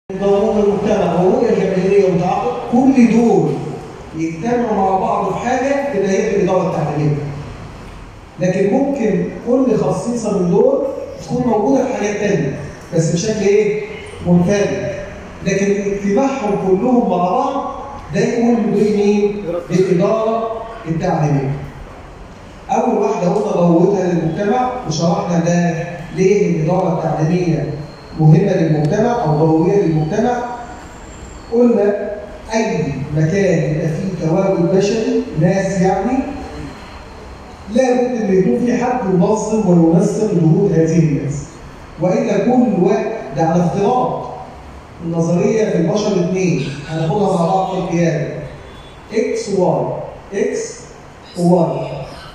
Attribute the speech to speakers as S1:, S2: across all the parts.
S1: ضرورة المجتمع والرؤية الجماهيرية والتعاقد كل دول يجتمعوا مع بعض في حاجة تبقى هي الإدارة التعليمية. لكن ممكن كل خصيصة من دول تكون موجودة في حاجات تانية بس بشكل إيه؟ منفرد. لكن اجتماعهم كلهم مع بعض ده يقول دول مين؟ الإدارة التعليمية. أول واحدة قلنا ضرورتها للمجتمع وشرحنا ده ليه الإدارة التعليمية مهمة للمجتمع أو ضرورية للمجتمع قلنا أي مكان يبقى فيه تواجد بشري ناس يعني لابد أن يكون في حد ينظم وينسق وجود هذه الناس وإلا كل وقت ده على افتراض النظرية في البشر اثنين هناخدها مع بعض في القيادة اكس واي اكس وواي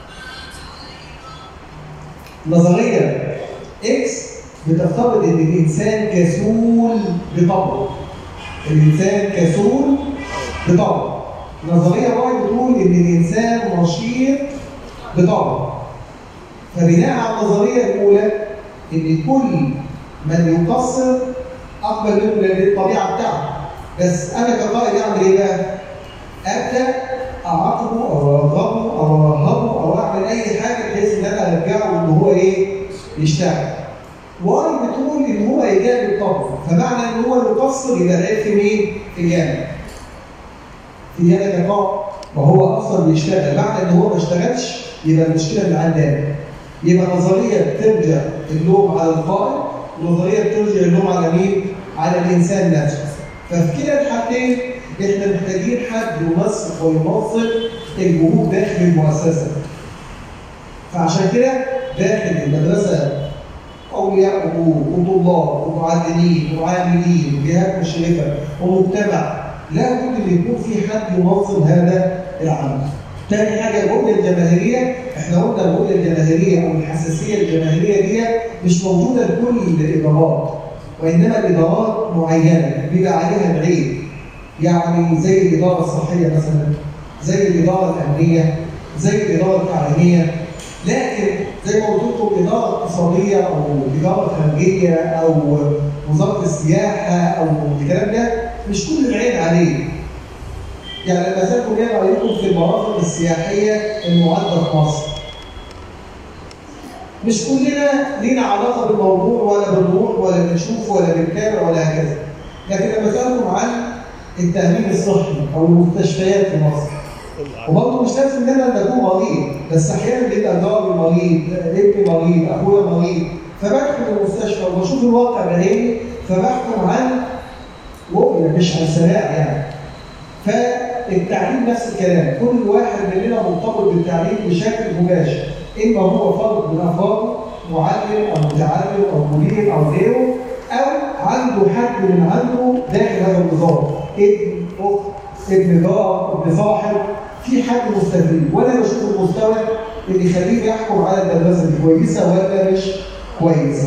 S1: نظرية اكس بتفترض ان الانسان كسول بطبعه الانسان كسول بطبعه نظريه واي بتقول ان الانسان نشيط بطبعه فبناء على النظريه الاولى ان كل من يقصر اقبل منه لان الطبيعه بتاعته بس انا كقائد اعمل ايه بقى؟ ابدا اعاقبه او ارغبه او ارهبه او اعمل اي حاجه بحيث ان انا ارجعه ان هو ايه؟ يشتغل واي بتقول ان هو ايجابي الطبع فمعنى ان هو يقصر يبقى العيب في مين؟ في الجامع في جامع القاع وهو اصلا بيشتغل معنى ان هو ما اشتغلش يبقى المشكله من عندنا يبقى نظريه بترجع اللوم على القائد ونظريه بترجع اللوم على مين؟ على الانسان نفسه ففي كلا الحالتين احنا محتاجين حد ينسق وينظم الجهود داخل المؤسسه فعشان كده داخل المدرسه أولياء أمور وطلاب ومعلمين وعاملين وجهات مشرفة ومجتمع لا بد أن يكون في حد ينظم هذا العمل. تاني حاجة الرؤية الجماهيرية، احنا قلنا الرؤية الجماهيرية أو الحساسية الجماهيرية دي مش موجودة لكل الإدارات، وإنما الإدارات معينة بيبقى عليها العيب. يعني زي الإدارة الصحية مثلا، زي الإدارة الأمنية، زي الإدارة التعليمية، لكن زي ما قلت لكم اداره اقتصاديه او اداره خارجيه او وزاره السياحه او الكلام ده مش كل العين عليه. يعني لما سالكم ايه رايكم في المرافق السياحيه المعده في مصر؟ مش كلنا لينا علاقه بالموضوع ولا بنروح ولا بنشوف ولا بنتابع ولا هكذا. لكن لما سالكم عن التامين الصحي او المستشفيات في مصر وبرضه مش لازم ان انا اكون مريض بس احيانا بيبقى جاري مريض ابني مريض اخويا مريض فبدخل المستشفى وبشوف الواقع بعيني فبحكم عن رؤيه مش عن سماع يعني فالتعليم نفس الكلام كل واحد مننا مرتبط بالتعليم بشكل مباشر اما هو فرد من افراده معلم او متعلم او مدير او غيره او عنده حد من عنده داخل هذا النظام ابن اخت ابن جار ابن صاحب في حد مستفيد وانا بشوف المستوى اللي يخليه يحكم على المدرسه دي كويسه ولا مش كويسه.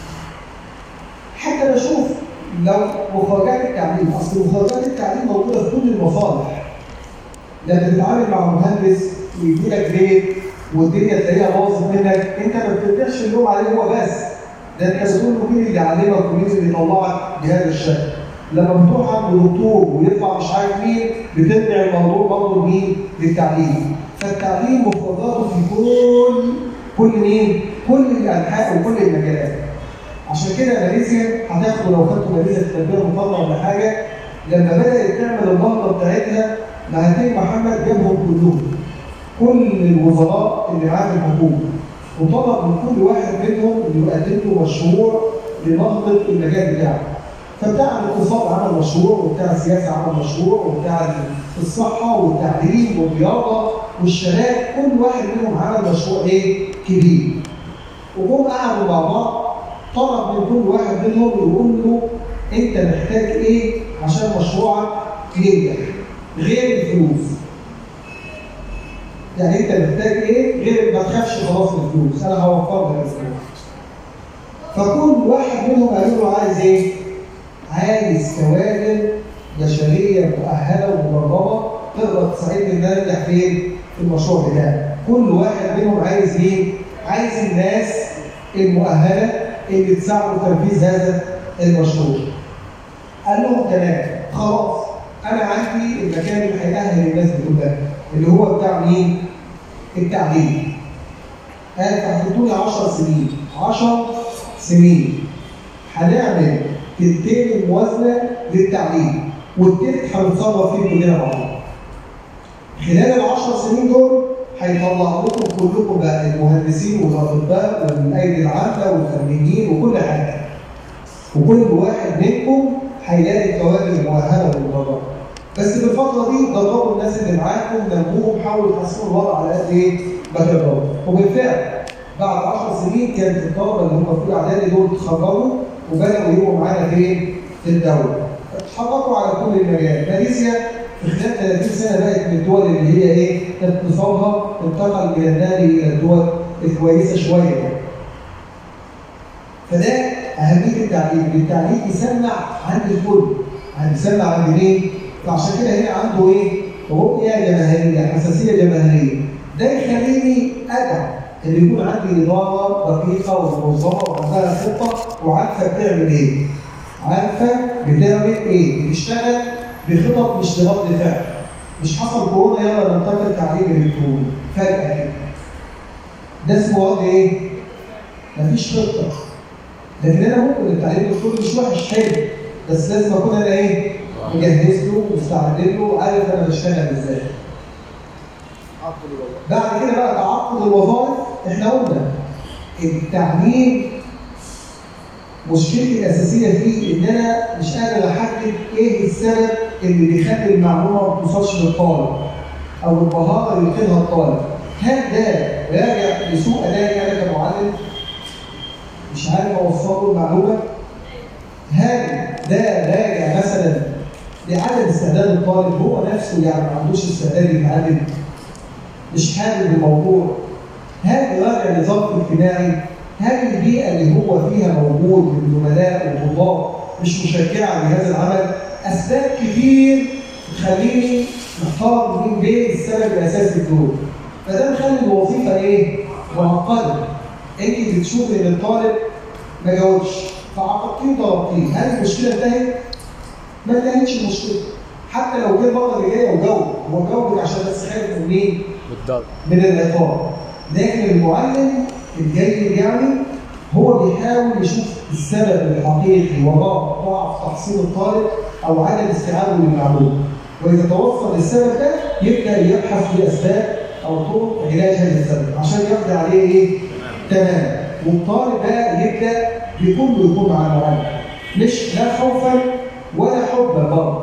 S1: حتى بشوف لو مخرجات التعليم اصل مخرجات التعليم موجوده في كل المصالح. لما تتعامل مع مهندس ويدي لك جريد والدنيا تلاقيها باظت منك انت ما بترجعش اللوم عليه هو بس ده انت بتقول له مين اللي علمك ومين اللي طلعك بهذا الشكل. لما بتروح عند دكتور ويطلع مش عارف مين بترجع الموضوع برضه لمين؟ للتعليم. فالتعليم مفرداته في كل كل مين؟ كل الانحاء وكل المجالات. عشان كده ماليزيا هتاخدوا لو خدتوا ماليزيا في التربيه المفضله ولا حاجه لما بدات تعمل النهضه بتاعتها مهاتير محمد جابهم كلهم. كل الوزراء اللي معاه الحكومه. وطلب من كل واحد منهم انه يقدم له مشروع لنهضه المجال بتاعه. فبتاع الاقتصاد عمل مشروع وبتاع السياسه عمل مشروع وبتاع الصحه والتعليم والرياضه والشباب كل واحد منهم عمل مشروع ايه؟ كبير. وجم قعدوا مع بعض طلب من كل واحد منهم يقول له انت محتاج ايه عشان مشروعك ينجح غير الفلوس. يعني انت محتاج ايه غير ما تخافش خلاص الفلوس انا هوفر لك الفلوس. فكل واحد منهم قال له عايز ايه؟ عايز كوادر بشريه مؤهله ومدربه تقدر تساعدني ان انا انجح فين؟ في المشروع بتاعي. كل واحد منهم عايز ايه؟ عايز الناس المؤهله اللي تساعده في تنفيذ هذا المشروع. قال لهم تمام خلاص انا عندي المكان اللي هيأهل الناس دي كلها اللي هو بتاع مين؟ التعليم قال هتحطوا لي 10 سنين 10 سنين هنعمل تلتين الموازنه للتعليم والتلت هنتصرف فيه كلنا مع بعض خلال العشر سنين دول هيطلع لكم كلكم بقى المهندسين والاطباء والايدي العامله والفنيين وكل حاجه وكل واحد منكم هيلاقي الكوادر المؤهله والمدربه بس في الفتره دي دربوا الناس اللي معاكم نموهم حاولوا تحسنوا الوضع على قد ايه ما تقدروا وبالفعل بعد 10 سنين كانت الطلبه اللي هم في الاعدادي دول اتخرجوا وبداوا يبقوا معانا فين؟ في الدوله. اتحركوا على كل المجال، ماليزيا في خلال 30 سنه بقت من الدول اللي هي ايه؟ اقتصادها انتقل من النادي الى الدول الكويسه شويه. فده اهميه التعليم، التعليم يسمع عند الكل، يعني يسمع عند مين؟ فعشان كده هنا عنده ايه؟ رؤيه جماهيريه، حساسيه جماهيريه. ده يخليني ادعم ان يكون عندي اداره دقيقه ومنظمه وعندها خطه وعارفه بتعمل ايه. عارفه بتعمل ايه؟ بتشتغل بخطط مش برد فعل. مش حصل كورونا يلا ننتقل تعليم الكتروني فجاه كده. ده اسمه رد ايه؟ مفيش خطه. لكن انا ممكن التعليم الالكتروني مش وحش حلو بس لازم اكون انا ايه؟ مجهز له ومستعد له عارف انا بشتغل ازاي. بعد كده بقى تعقد الوظائف احنا قلنا التعليم مشكلتي الاساسيه فيه ان انا مش قادر احدد ايه السبب اللي بيخلي المعلومه ما توصلش للطالب او البهاره اللي يفقدها الطالب هل ده راجع لسوء ادائي انا كمعلم مش عارف اوصل له المعلومه هل ده راجع مثلا لعدم استعداد الطالب هو نفسه يعني ما عندوش استعداد يتعلم مش حابب الموضوع هل راجع لظرف اجتماعي هل البيئة اللي هو فيها موجود من زملاء وطلاب مش مشجعة لهذا العمل أسباب كتير تخليني محتار مين بين السبب الأساسي دول فده مخلي الوظيفة إيه؟ معقدة أنت بتشوفي إن الطالب ما جاوبش فعاقبتيه وضربتيه هل المشكلة انتهت؟ ما انتهتش المشكلة حتى لو جه المرة اللي جاية وجاوب هو جاوبك عشان بس خايف من مين؟
S2: بالضبط
S1: من العقاب لكن المعلم الجيد يعني هو بيحاول يشوف السبب الحقيقي وراء ضعف تحصيل الطالب او عدم استيعابه للمعلومه واذا توصل للسبب ده يبدا يبحث في اسباب او طرق علاج هذا السبب عشان يقضي عليه ايه؟ تمام والطالب بقى يبدا بكله يكون مع المعلم مش لا خوفا ولا حبا برضه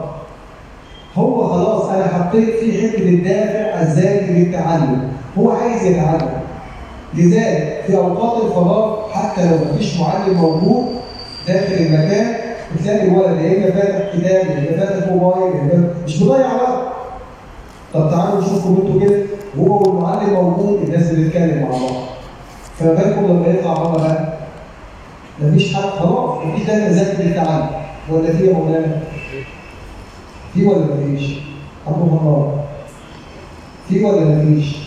S1: هو خلاص انا حطيت فيه حته الدافع الذاتي للتعلم هو عايز يتعلم لذلك في اوقات الفراغ حتى لو مفيش معلم موجود داخل المكان بتلاقي الولد يا اما فاتح كتاب يا اما فاتح موبايل يا اما مش مضيع وقت طب تعالوا نشوفوا انتوا كده وهو والمعلم موجود الناس بتتكلم مع بعض فما بالكم لما يطلع بره بقى مفيش حد خلاص مفيش داتا ذاتي للتعلم ولا في يا مولانا؟ في ولا مفيش؟ حكم الله في ولا مفيش؟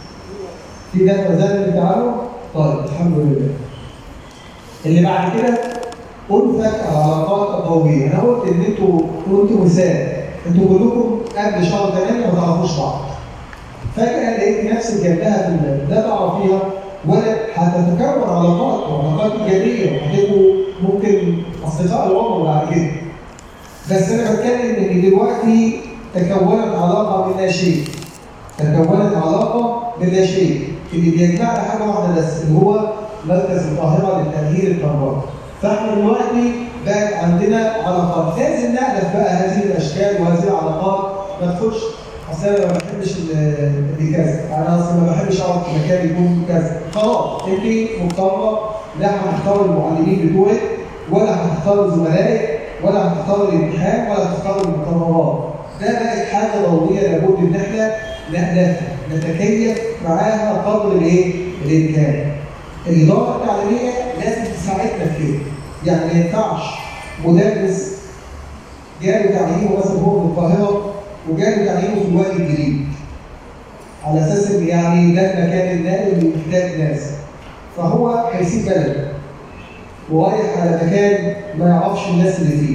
S1: في داتا ذاتي للتعلم؟ طيب الحمد لله اللي بعد كده ألفت العلاقات القوية أنا قلت إن أنتوا كنتوا مثال أنتوا كلكم قبل شهر 8 ما تعرفوش بعض فجأة لقيت نفسك جنبها في البلد لا تعرفيها ولا هتتكون علاقات وعلاقات إيجابية وهتبقوا ممكن أصدقاء العمر بعد كده بس أنا بتكلم إن دلوقتي تكونت علاقة من لا شيء تكونت علاقة من لا شيء اللي بيجمعنا حاجة واحدة بس اللي هو مركز القاهرة للتغيير الكهربائي فاحنا دلوقتي بقت عندنا علاقات لازم نعرف بقى هذه الاشكال وهذه العلاقات ما تخش اصل انا ما بحبش اللي كذا انا اصلا ما بحبش اقعد في مكان يكون كذا خلاص انت مضطره لا هتختار المعلمين بتوعك ولا هتختار زملائك ولا هتختار الامتحان ولا هتختار المقررات ده بقت حاجه ضروريه لابد ان احنا نألفها نتكيف معاها قدر الايه؟ الامكان. الاداره التعليميه لازم تساعدنا في كده. يعني ما ينفعش مدرس جاله تعليمه مثلا هو من القاهره وجاله تعليمه في الوادي الجديد. على اساس ان يعني ده المكان النائي اللي محتاج ناس. فهو هيسيب بلده ورايح على مكان ما يعرفش الناس اللي فيه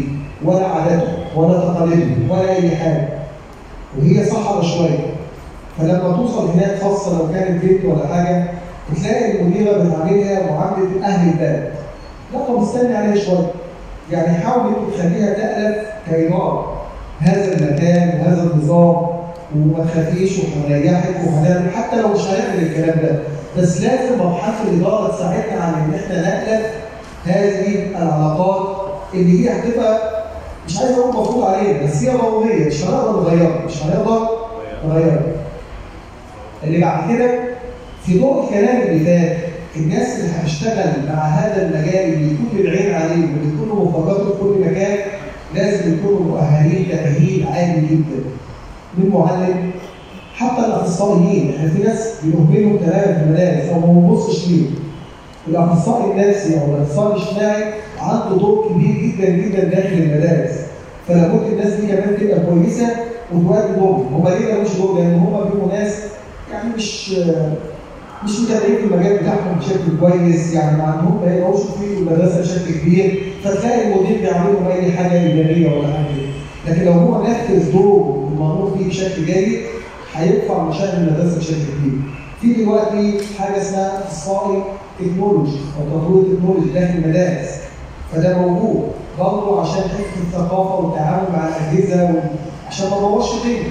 S1: ولا عاداته ولا تقاليده ولا اي حاجه وهي صحراء شويه فلما توصل هناك خاصه لو كانت بنت ولا حاجه تلاقي المديره بتعاملها معامله اهل البلد لا طب استني عليها شويه يعني حاولي تخليها تألف كإدارة هذا المكان وهذا النظام وما تخافيش وهنريحك وهنعمل حتى لو مش هنعمل الكلام ده بس لازم ابحاث الاداره تساعدنا على ان احنا نألف هذه العلاقات اللي هي هتبقى مش عايز اقول مفروض علينا بس هي ضروريه مش هنقدر نغيرها مش هنقدر نغيرها اللي بعد كده في ضوء الكلام اللي فات الناس اللي هتشتغل مع هذا المجال اللي يكون العين عليه واللي يكونوا مفرطين في كل مكان لازم يكونوا مؤهلين تأهيل عالي جدا من معلم حتى الاخصائيين احنا في ناس بنهملهم تماما في المدارس او ما بنبصش ليهم الاخصائي النفسي او الاخصائي الاجتماعي عنده دور كبير جدا جدا داخل المدارس فلابد الناس دي كمان تبقى كويسه وتؤدي دورهم هم ليه مالوش دور؟ لان هم بيبقوا ناس يعني مش مش متابعين في المجال بتاعهم بشكل كويس يعني ما عندهم ما يقدروش في المدرسه بشكل كبير فتلاقي المدير بيعمل لهم اي حاجه ايجابيه ولا حاجه لكن لو هو نفذ دوره المامور فيه بشكل جيد هيرفع من شأن المدرسه بشكل كبير. في دلوقتي حاجه اسمها اخصائي تكنولوجي او تطوير تكنولوجي داخل المدارس فده موجود برضه عشان حته الثقافه والتعامل مع الاجهزه عشان ما نبوظش الدنيا.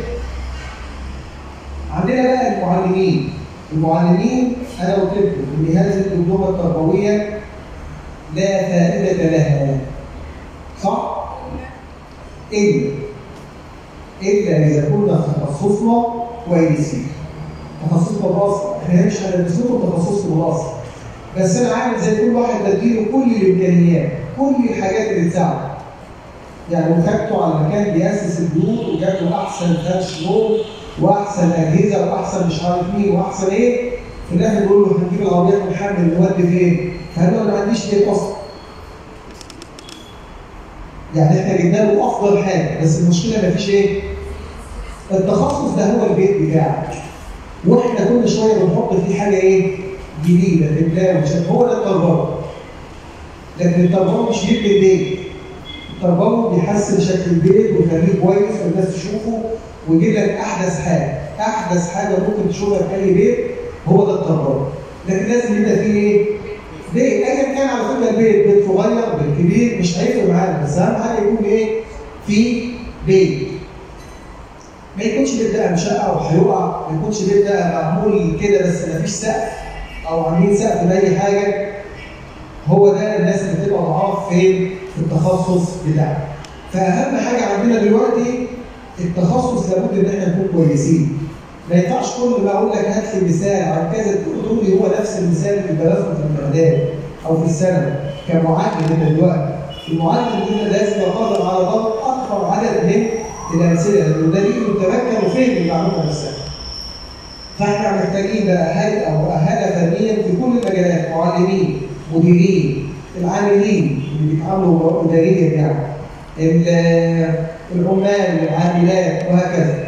S1: عندنا بقى المعلمين المعلمين انا قلت لكم ان هذه الدبلومه التربويه لا فائده لها صح؟ الا الا اذا كنا في تخصصنا كويسين تخصصنا الاصل احنا مش هندرسكم تخصصكم الاصل بس انا عامل زي كل واحد بديله كل الامكانيات كل الحاجات اللي تساعده يعني وخدته على مكان بيأسس البيوت وجاب له احسن فرش نوم واحسن اجهزه واحسن مش عارف مين واحسن ايه في الاخر يقول له هنجيب العربيات ونحمل نودي فين؟ فقال له انا ما عنديش بيت اصلا. يعني احنا جبنا له افضل حاجه بس المشكله ما فيش ايه؟ التخصص ده هو البيت بتاعك. واحنا كل شويه بنحط فيه حاجه ايه؟ جديده تبلاغ هو ده التربوي. لكن التربوي مش بيبني البيت. التربوي بيحسن شكل البيت ويخليه كويس والناس تشوفه ويجيب لك احدث حاجه، احدث حاجه ممكن تشوفها في اي بيت هو ده التربوي. لكن لازم يبقى فيه ايه؟ ليه؟ ايا كان على فكره البيت، بيت صغير، بيت كبير مش هيفرق معانا، بس اهم حاجه يكون ايه؟ في بيت. ما يكونش بيت ده شقه او هيقع، ما يكونش بيت ده معمول كده بس ما فيش سقف او عاملين سقف لاي حاجه. هو ده الناس اللي بتبقى ضعاف فين؟ في التخصص بتاعها. فاهم حاجه عندنا دلوقتي التخصص لابد ان احنا نكون كويسين. ما ينفعش كل ما اقول لك هات لي مثال عن كذا تقول لي هو نفس المثال اللي درسته في الاعداد او في الثانوي كمعلم انت دلوقتي المعلم هنا لازم يقدر على ضبط اكبر عدد من الامثله لانه ده ليه متمكن وفهم المعلومه نفسها. فاحنا محتاجين بقى هيئه مؤهله فنيا في كل المجالات معلمين مديرين العاملين اللي بيتعاملوا اداريا يعني العمال العاملات وهكذا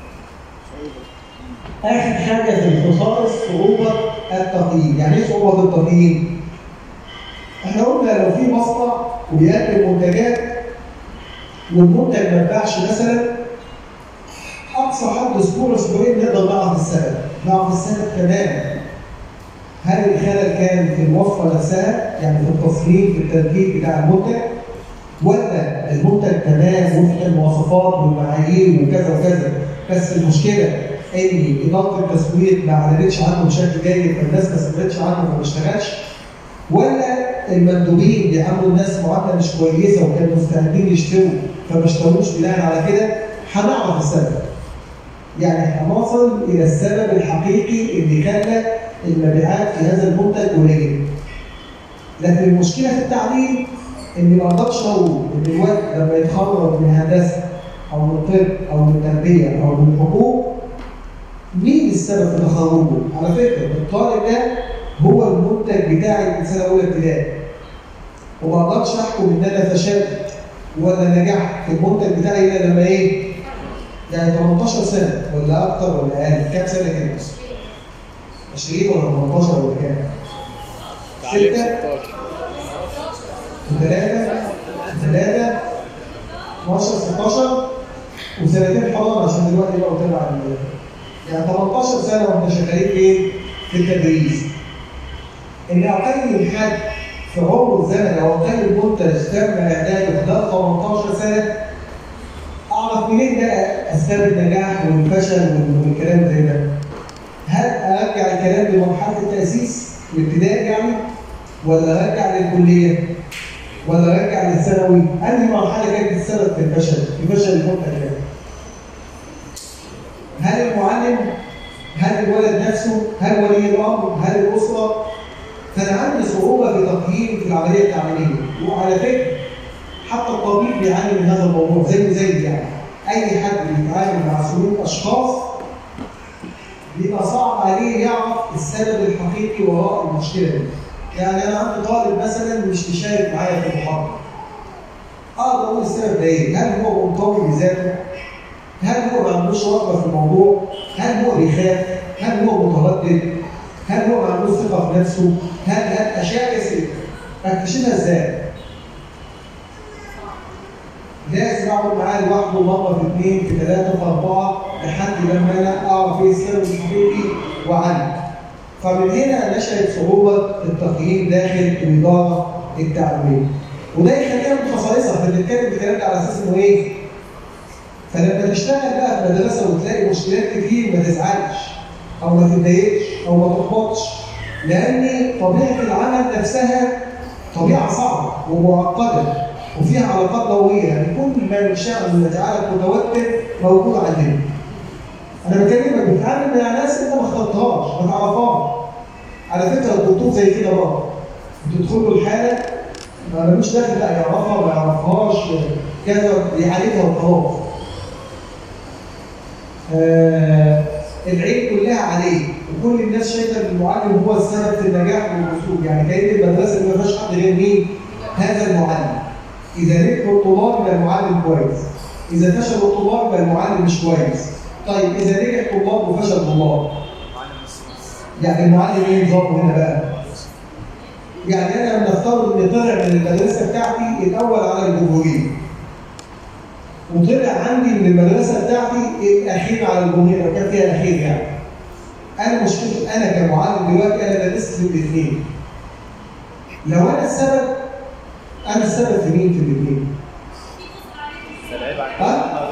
S1: اخر حاجه في الخصائص صعوبه التقييم، يعني ايه صعوبه التقييم؟ احنا قلنا لو في مصنع وبيقدم منتجات والمنتج ما اتباعش مثلا اقصى حد اسبوع اسبوعين نقدر نعرف السبب، نعرف السبب تماما. هل الخلل كان في الوصفه نفسها يعني في التصميم في التركيب بتاع المنتج ولا المنتج تمام وفق المواصفات والمعايير وكذا وكذا بس المشكله ان اداره التسويق ما اعلنتش عنه بشكل جيد فالناس ما سمعتش عنه فما اشتغلش ولا المندوبين بيعاملوا الناس معامله مش كويسه وكانوا مستعدين يشتروا فما اشتروش بناء على كده هنعرف السبب. يعني هنوصل الى السبب الحقيقي اللي خلى المبيعات في هذا المنتج قليله. لكن المشكله في التعليم اني ما اقدرش اقول ان الواد لما يتخرج من هندسه او من طب او من تربيه او من حقوق مين السبب في تخرجه؟ على فكره الطالب ده هو المنتج بتاعي من سنه اولى ابتدائي. وما اقدرش احكم ان انا فشلت ولا نجحت في المنتج بتاعي الا لما ايه؟ يعني 18 سنه ولا اكتر ولا اقل؟ كام سنه كده؟ 20 ولا 18 ولا كام؟ ستة وثلاثة وثلاثة 12 16 وسنتين حضانه عشان دلوقتي بقوا تبع ال- يعني 18 سنه واحنا شغالين فين؟ في التدريس. ان اقيم حد في عمر الزمن او اقيم منتج تم اعداده خلال 18 سنه اعرف منين بقى اسباب النجاح والفشل والكلام زي ده؟ هل ارجع الكلام لمرحله التاسيس الابتدائي يعني ولا ارجع للكليه ولا ارجع للثانوي؟ انهي مرحله كانت السبب في الفشل؟ في فشل المنتج ده؟ هل المعلم؟ هل الولد نفسه؟ هل ولي الامر؟ هل الاسره؟ فانا عندي صعوبه في تقييم في العمليه التعليميه وعلى فكره حتى الطبيب بيعاني من هذا الموضوع زي زي يعني اي حد بيتعامل مع سلوك اشخاص بيبقى صعب عليه يعرف السبب الحقيقي وراء المشكله دي. يعني انا عندي طالب مثلا مش مشارك معايا في المحاضره. اقدر اقول السبب ده ايه؟ هل هو منطوي بذاته؟ هل هو ما عندوش رغبه في الموضوع؟ هل هو بيخاف؟ هل هو متردد؟ هل هو ما عندوش ثقه في نفسه؟ هل هل اشياء كثيره. اكتشفها ازاي؟ لازم اقعد معاه لوحده مره في اثنين في ثلاثه في اربعه لحد لما انا اعرف ايه السبب الحقيقي واعلم. فمن هنا نشأت صعوبه التقييم داخل الاداره التعليميه. وده يخلينا من خصائصها احنا بنتكلم الكلام ده على اساس انه ايه؟ فلما تشتغل بقى في مدرسه وتلاقي مشكلات كتير ما تزعلش او ما تتضايقش او ما تحبطش لان طبيعه العمل نفسها طبيعه صعبه ومعقده وفيها علاقات ضوئيه يعني كل ما يشاء من يجعلك متوتر موجود عندنا. انا بكلمك بتتعامل مع ناس انت ما اخترتهاش ما تعرفهاش. على فكره الدكتور زي كده برضه بتدخل له الحاله ما ملوش داخل بقى يعرفها ما يعرفهاش كذا يعالجها وخلاص. آه العين كلها عليه وكل الناس شايفه ان المعلم هو السبب في النجاح والوصول يعني كان المدرسه اللي ما فيهاش حد غير مين؟ هذا المعلم. اذا نجحوا الطلاب يبقى المعلم كويس. اذا فشلوا الطلاب يبقى المعلم مش كويس. طيب اذا نجح طلاب وفشل طلاب يعني المعلم ايه نظامه هنا بقى؟ يعني انا نفترض ان طلع من المدرسه بتاعتي الاول على الجمهوريه. وطلع عندي من المدرسه بتاعتي الاخير على الجمهوريه لو كان فيها الاخير يعني. انا مشكلتي انا كمعلم دلوقتي انا درست الاثنين. لو انا السبب انا السبب في مين في الاثنين؟ ها؟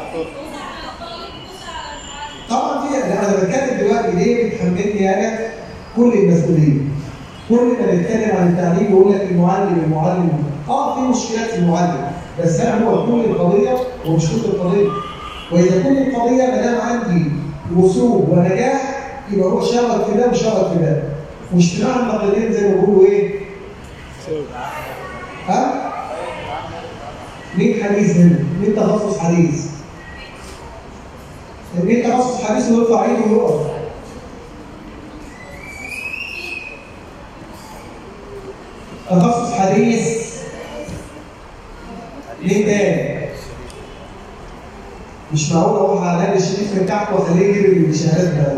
S1: طبعا في لا، انا بتكلم دلوقتي ليه بتحملني انا كل المسؤوليه. كل ما نتكلم عن التعليم يقول لك المعلم المعلم اه في مشكلات في المعلم بس انا هو كل القضيه ومش كل القضيه. واذا كل القضيه ما دام عندي وصول ونجاح يبقى هو شارك في ده وشارك في ده. واجتماع النقيضين زي ما بيقولوا ايه؟ ها؟ مين حديث هنا؟ مين تخصص حديث؟ مين تخصص حديث ويرفع ايده ويقف؟ تخصص حديث مين تاني؟ مش معقول اروح على نادي الشريف من تحت واخليه يجيب الشهادات بقى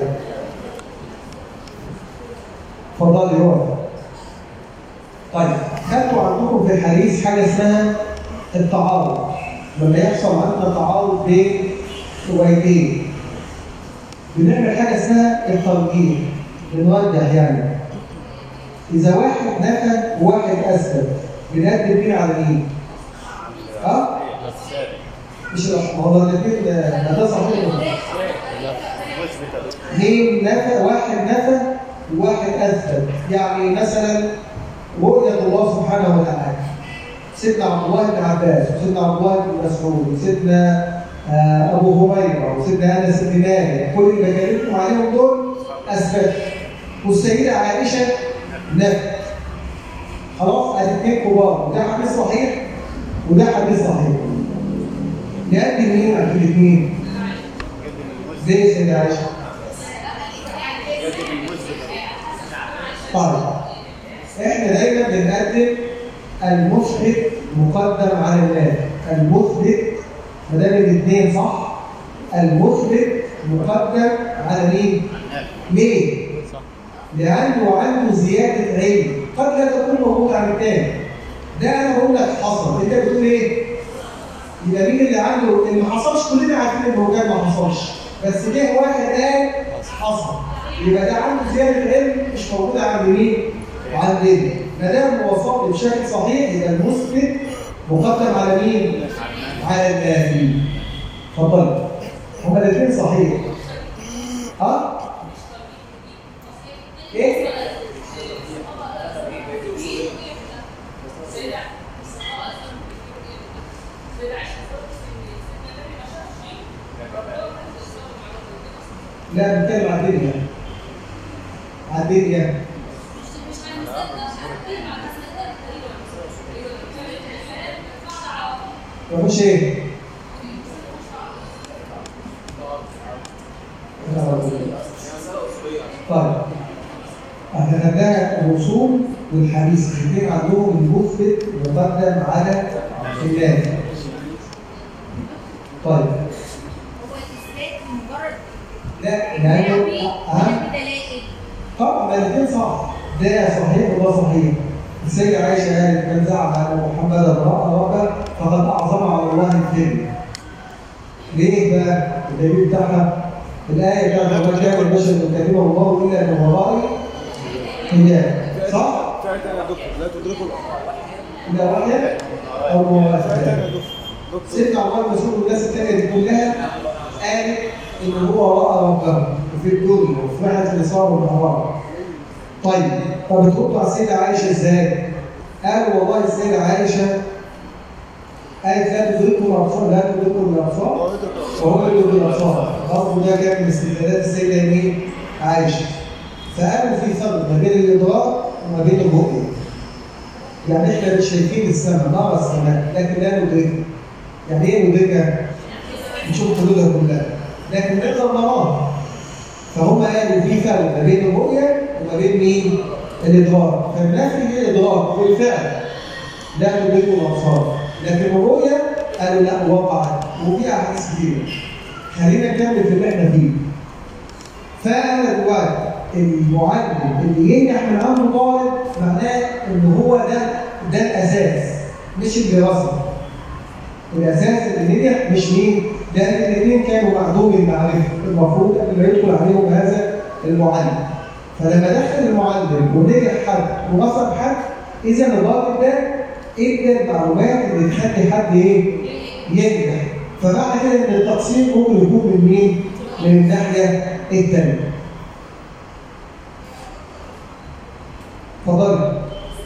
S1: اتفضلي اقعد طيب خدتوا عندكم في الحديث حاجه اسمها التعارض لما يحصل عندنا تعارض بين روايتين بنعمل حاجه اسمها الترجيح بنرجح يعني اذا واحد نفى وواحد اثبت بنقدم مين على مين؟ ها؟ مش ما هو الاثنين ده ده صحيح اثنين نفى واحد نفى وواحد اثبت يعني مثلا رؤية الله سبحانه وتعالى سيدنا عبد الله بن عباس وسيدنا عبد الله بن مسعود وسيدنا آه، ابو هريره وسيدنا انس بن مالك كل اللي بكلمكم عليهم دول اثبت والسيده عائشه نفت خلاص ادي اثنين كبار وده حديث صحيح وده حديث صحيح نقدم مين على الاثنين؟ زي سيدة عائشه طيب احنا دايما بنقدم المثبت مقدم على النافي المثبت ما دام الاثنين صح المثبت مقدم على مين؟ ليه؟ لأنه عنده زيادة علم قد لا تكون موجودة عن الثاني ده أنا بقول لك حصل أنت بتقول إيه؟ يبقى مين اللي عنده اللي ما حصلش كلنا عارفين ان هو كان ما حصلش بس جه واحد قال حصل يبقى ده عنده زياده علم مش موجوده عند مين؟ عندنا ما دام وصل بشكل صحيح يبقى المثبت مقدم على مين؟ على النافي اتفضل هما الاثنين صحيح ها؟ ايه؟ لا بنتكلم عن الدنيا عن الدنيا مفيش ايه؟ طيب احنا خدناها الرسوم والحديث الاثنين عندهم المثبت مقدم على النافي طيب
S2: هو الاثبات مجرد
S1: لا لانه اهم
S2: دلائل
S1: طبعا ما الاثنين صح ده صحيح وده صحيح السيدة عائشة قالت من زعم أن محمدا رأى ربه فقد أعظم على الله الكذب. ليه بقى؟ الدليل بتاعها الآية بتاعت وما كان البشر يكلمه الله إلا أن وراء حجاب صح؟
S3: فئة تانية يا دكتور لا تدركوا
S1: إلا واحد أو
S3: فئة تانية يا
S1: موافقة
S3: دكتور دكتور
S1: سيدنا عمر مسؤول والناس التانية دي كلها قالت إن هو رأى ربه وفي الدنيا وفي رحلة الإسراء والمعراج. طيب طب بتردوا على السيدة عائشة إزاي؟ قالوا والله السيدة عائشة قالت لا تدركوا الأبصار لا تدركوا الأبصار وهو يدرك الأبصار. برضه ده كان من استدلالات السيدة مين؟ عائشة. فقالوا في فرق ما بين الإدراك وما بين الرؤية. يعني احنا مش شايفين السماء نرى السماء لكن لا ندركها. يعني ايه ندركها؟ نشوف حدودها كلها لكن نقدر نراها فهم قالوا في فرق ما بين الرؤيه وما بين مين؟ الادراك فالنفي هي الادراك والفعل لا تدركه الابصار لكن الرؤيه قالوا لا وقعت وفي احاديث كتير خلينا نكمل في اللي احنا فيه فانا دلوقتي المعلم اللي ينجح من عنده طالب معناه ان هو ده ده الاساس مش الدراسه الاساس اللي نجح مش مين؟ لان الاثنين كانوا معدوم المعرفه المفروض قبل ما يدخل عليهم هذا المعلم فلما دخل المعلم ونجح حد ونصب حد اذا الراجل ده ادى المعلومات اللي تخلي حد ايه؟ ينجح فمعنى كده ان التقسيم ممكن يكون من مين؟ من الناحيه الثانيه. اتفضلي.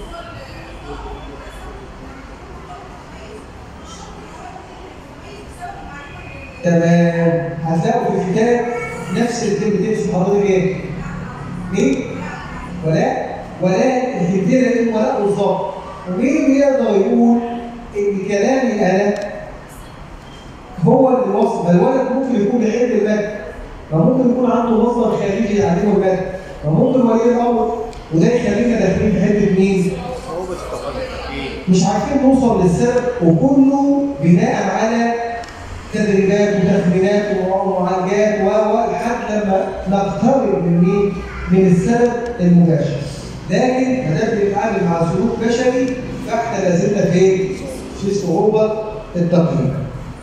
S1: تمام هتلاقوا في الكتاب نفس الكلمتين في حضرتك ايه؟ مين؟ ولاء ولاء الكلمتين اللي ولاء بالظبط ومين يقدر يقول ان كلامي انا هو اللي وصف ما الولد ممكن يكون بيحب المادة فممكن يكون عنده مصدر خارجي يعلمه المادة فممكن ولي الامر وده يخلينا داخلين في حته مين؟
S3: صعوبة التقدم
S1: مش عارفين نوصل للسبب وكله بناء على تدريبات وتخمينات ومعالجات و و لحد لما نقترب من مين؟ من السبب المباشر. لكن ما دام بنتعامل مع سلوك بشري فاحنا لازلنا فين؟ في صعوبه التقييم.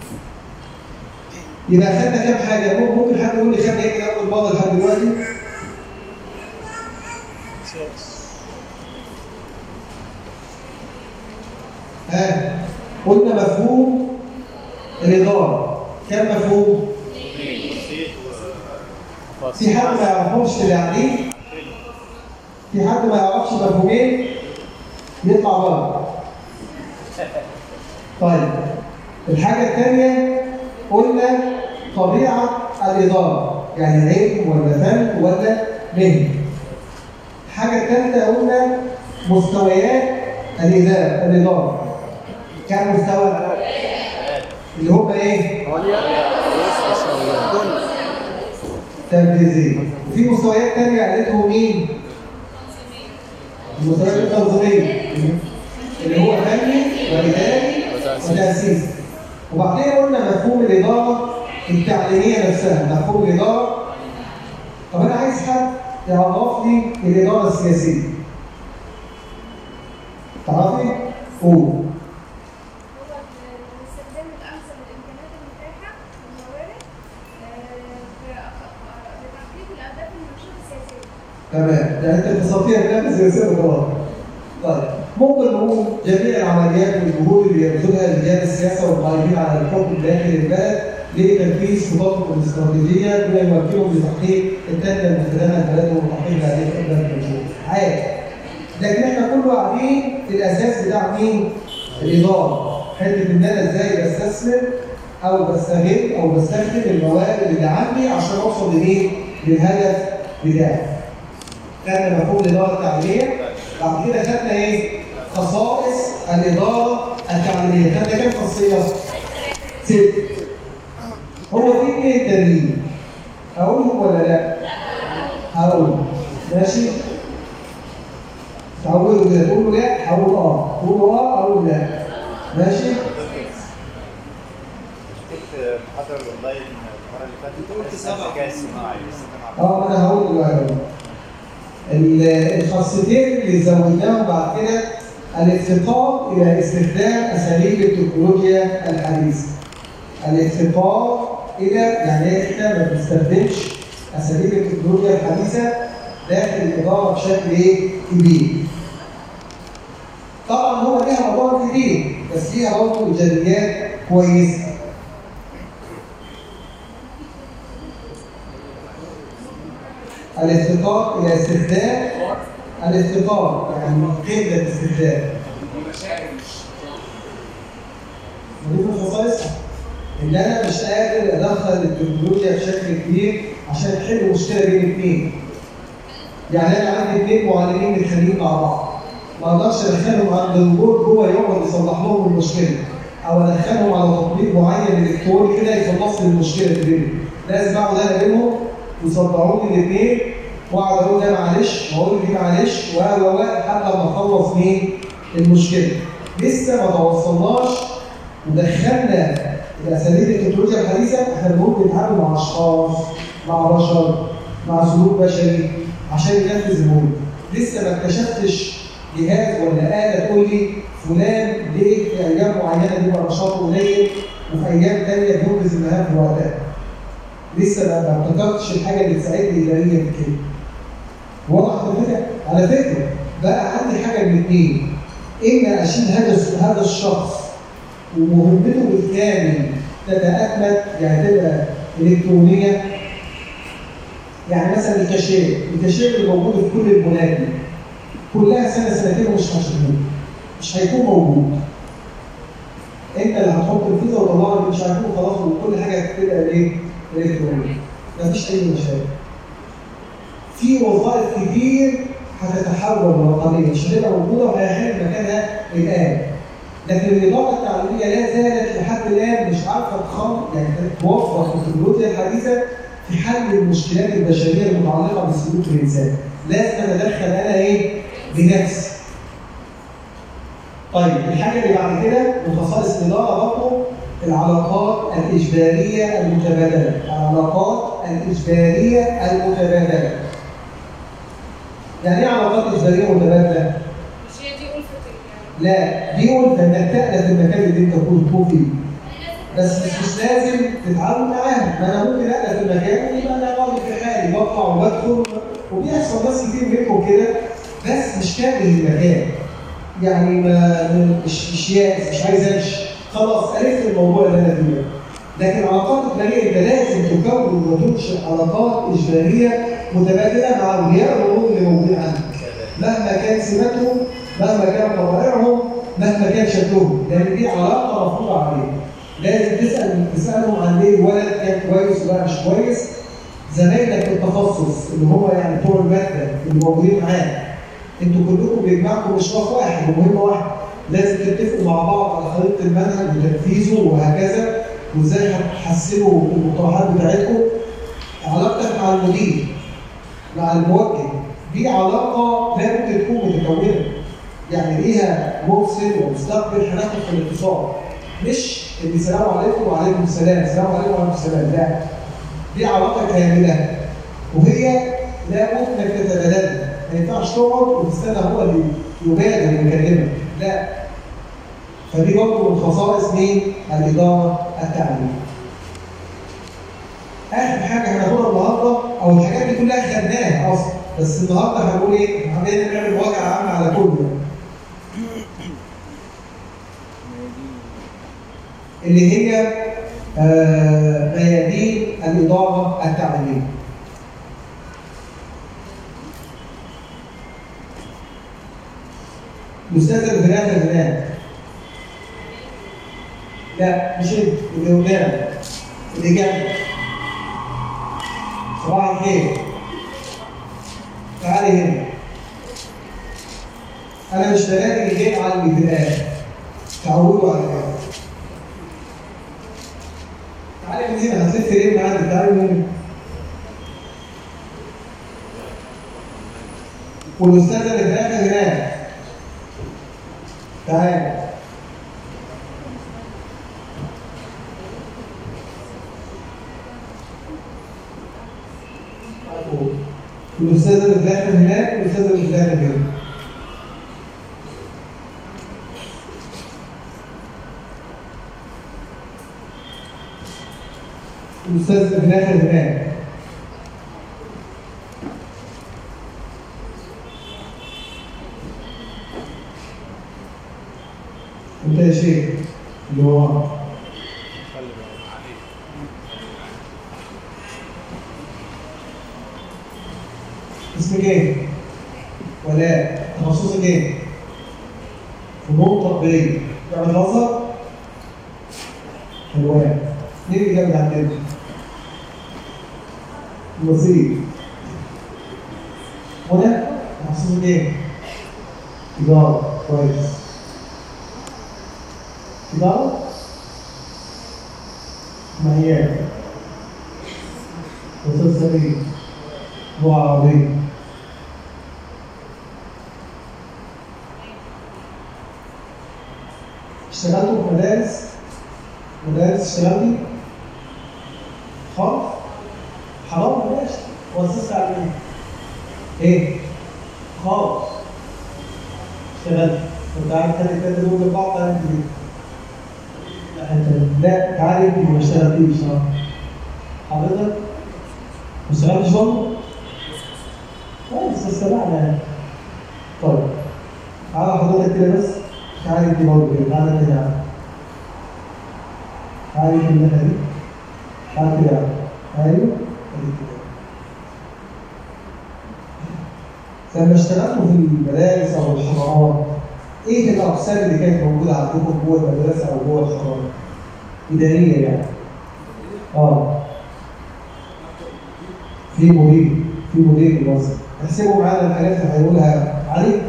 S1: يبقى خدنا كام حاجه؟ ممكن حد يقول لي خدنا ايه من اول مره لحد دلوقتي؟ ها قلنا مفهوم الإدارة كم مفهوم؟ في حد ما يعرفهمش في العديد؟ في حد ما يعرفش مفهومين؟ يطلع بره. طيب الحاجة الثانية قلنا طبيعة الإدارة يعني علم ولا فن ولا مهنة. الحاجة الثالثة قلنا مستويات الإدارة الإدارة كم مستوى؟ اللي هم إيه؟
S3: عليا دنيا
S1: تنفيذية وفي مستويات تانية قالته مين؟ المستويات التنظيمية اللي هو فني وإداري وتأسيسي وبعدين قلنا مفهوم الإدارة التعليمية نفسها مفهوم الإدارة طب أنا عايز حد يعرف لي الإدارة السياسية تعرفي؟ قول
S2: هو استخدام الأمثلة
S1: تمام يعني انت اتصلتيها بنفس سياسيه القرار طيب ممكن نقول جميع العمليات والجهود اللي يبذلها رجال السياسه والقائمين على الحكم داخل البلد لتنفيذ خططهم الاستراتيجيه بما يمكنهم لتحقيق التنميه المستدامه لبلدهم وتحقيق هذه الخدمات المنشوره. عادي. لكن احنا كله قاعدين في الاساس بتاع مين؟ الاداره. حته ان انا ازاي بستثمر او بستغل او بستخدم الموارد اللي عندي عشان اوصل لمين؟ للهدف بتاعي. خدنا مفهوم الاداره التعليميه بعد كده خدنا ايه؟ خصائص الاداره التعليميه، خدنا كام خاصيه؟ ست. هو في اثنين تانيين اقولهم ولا لا؟ اقول ماشي؟ تعودوا كده تقولوا لا اقول اه، تقولوا اه اقول لا ماشي؟
S4: كنت محاضرة الاونلاين المرة اللي فاتت قلت سبعة الذكاء الصناعي بس أنا ما
S1: اه ما انا هقول دلوقتي ال- الخاصيتين اللي زودناهم بعد كده الافتقار الى استخدام اساليب التكنولوجيا الحديثه. الافتقار الى يعني احنا ما بنستخدمش اساليب التكنولوجيا الحديثه داخل الاداره بشكل ايه؟ كبير. طبعا هو ليها مضار كتير بس ليها برضه ايجابيات كويسه. الافتقار الى استخدام الافتقار يعني قله الاستخدام ودي من خصائصها ان انا مش قادر ادخل التكنولوجيا بشكل كبير عشان احل مشكله بين اثنين يعني انا عندي اثنين معلمين متخانقين مع بعض ما اقدرش ادخلهم عند البورد جوه يقعد يصلح لهم المشكله او ادخلهم على تطبيق معين الكتروني كده يخلص لي المشكله اللي بينهم لازم اقعد انا بينهم يصدعوني الاثنين واقعد اقول ده معلش واقول دي معلش و و و لحد ما اخلص مين المشكله لسه ما توصلناش ودخلنا الاساليب التكنولوجيا الحديثه احنا بنقول بنتعامل مع اشخاص مع بشر مع سلوك بشري عشان ينفذ المهمه لسه ما اكتشفتش جهاز ولا آلة تقول لي فلان ليه في أيام معينة بيبقى نشاطه قليل وفي أيام تانية بينجز المهام في وقتها. لسه ما ما ابتكرتش الحاجة اللي تساعدني إداريا في كده. واضح كده؟ على فكرة بقى عندي حاجة من اتنين إما أشيل هذا هذا الشخص ومهمته بالكامل تتأكد يعني تبقى إلكترونية يعني مثلا الكاشير، الكاشير اللي موجود في كل البنات دي كلها سنه سنتين ومش هشغله مش هيكون موجود انت اللي هتحط الفيزا وتطلع لك مش عارفين خلاص وكل حاجه هتبقى ايه؟ الكترونيه مفيش اي مشاكل في وظائف كتير هتتحول لرقميه مش هتبقى موجوده وهيحل مكانها الان لكن الاداره التعليميه لا زالت لحد الان مش عارفه تخلق يعني توفر التكنولوجيا الحديثه في حل المشكلات البشريه المتعلقه بسلوك الانسان لازم اتدخل انا ايه؟ بنفسي. طيب الحاجه اللي بعد كده من خصائص الاداره برضه العلاقات الاجباريه المتبادله، العلاقات الاجباريه المتبادله. يعني ايه علاقات اجباريه متبادله؟
S2: مش هي دي ألفة ال-
S1: لا دي قلت انك تألف المكان اللي انت كنت تكون فيه. بس مش, مش لازم تتعامل معاها، ما انا ممكن ألف المكان ويبقى انا راجل في حالي بطلع وبدخل وبيحصل ناس كتير منكم كده بس مش كامل المكان. يعني ما مش مش يائس مش عايز امشي خلاص عرفت الموضوع اللي انا فيه لكن علاقات اجباريه انت لازم تكون وتنشئ علاقات اجباريه متبادله مع اولياء الامور اللي موجودين عندك مهما كان سماتهم مهما كان طبائعهم مهما كان شكلهم لان دي علاقه مفروضه عليك لازم تسال تسالهم عن ليه الولد كان كويس ولا مش كويس زمايلك في التخصص اللي هم يعني بتوع الماده اللي موجودين معاك انتوا كلكم بيجمعكم اشراف واحد ومهمه واحده لازم تتفقوا مع بعض على خريطه المنهج وتنفيذه وهكذا وازاي هتحسنوا المقترحات بتاعتكم علاقتك مع المدير مع الموجه دي علاقه لابد تكون متكونه يعني ليها مرسل ومستقبل هناخد في الاتصال مش اللي السلام عليكم وعليكم السلام السلام عليكم وعليكم السلام لا دي علاقه كامله وهي لابد انك تتبادلها ما ينفعش تقعد وتستنى هو اللي يبادر ويكلمك لا فدي برضه من خصائص مين؟ الاداره التعليميه. اخر حاجه هناخدها النهارده او الحاجات دي كلها خدناها اصلا بس النهارده هنقول ايه؟ حبينا نعمل مراجعه عامه على كله اللي هي آه، ميادين الإدارة التعليمية. الأستاذ اللي في الآخر هناك. لا مش انت اللي قدام اللي جنبك. صباح الخير. تعالي هنا. أنا مش بلاقي غير على اللي في الآخر. تعودوا على كده. تعالي من هنا هتلف ليه معاك تعالي من هنا والاستاذ اللي في الاخر هناك تعالى الاستاذ اللي في الاخر هناك والاستاذ اللي في الاخر هنا الاستاذ اللي في الاخر هناك انت يا شيخ اللي هو اسمك ايه؟ ولاء تخصصك ايه؟ فنون تطبيقية جامعة الازهر؟ حلوان مين اللي جامعة عندنا؟ الوزير هنا تخصصك ايه؟ إدارة كويس إدارة مهيات أستاذ سليم لغة عربية اشتغلتوا في مدارس مدارس اشتغلتي خالص حرام بلاش مؤسسة تعليمية ايه خالص اشتغلت كنت عارف تاني كده دول لبعض تعالى انت دي لا انت لا تعالى انت ما اشتغلتيش اه حضرتك ما اشتغلتش برضه؟ كويس بس سمعنا يعني طيب تعالى حضرتك كده بس تعالى انت برضه كده تعالى كده يعني. تعالى انت الناحية دي تعالى كده يعني. ايوه ادي كده لما اشتغلتوا في المدارس او الحضانات ايه الاقسام اللي كانت موجوده عندكم جوه المدرسه او جوه الحضانه؟ اداريه يعني. اه. في مدير في مدير موظف احسبوا معانا الحاجات اللي هيقولها علي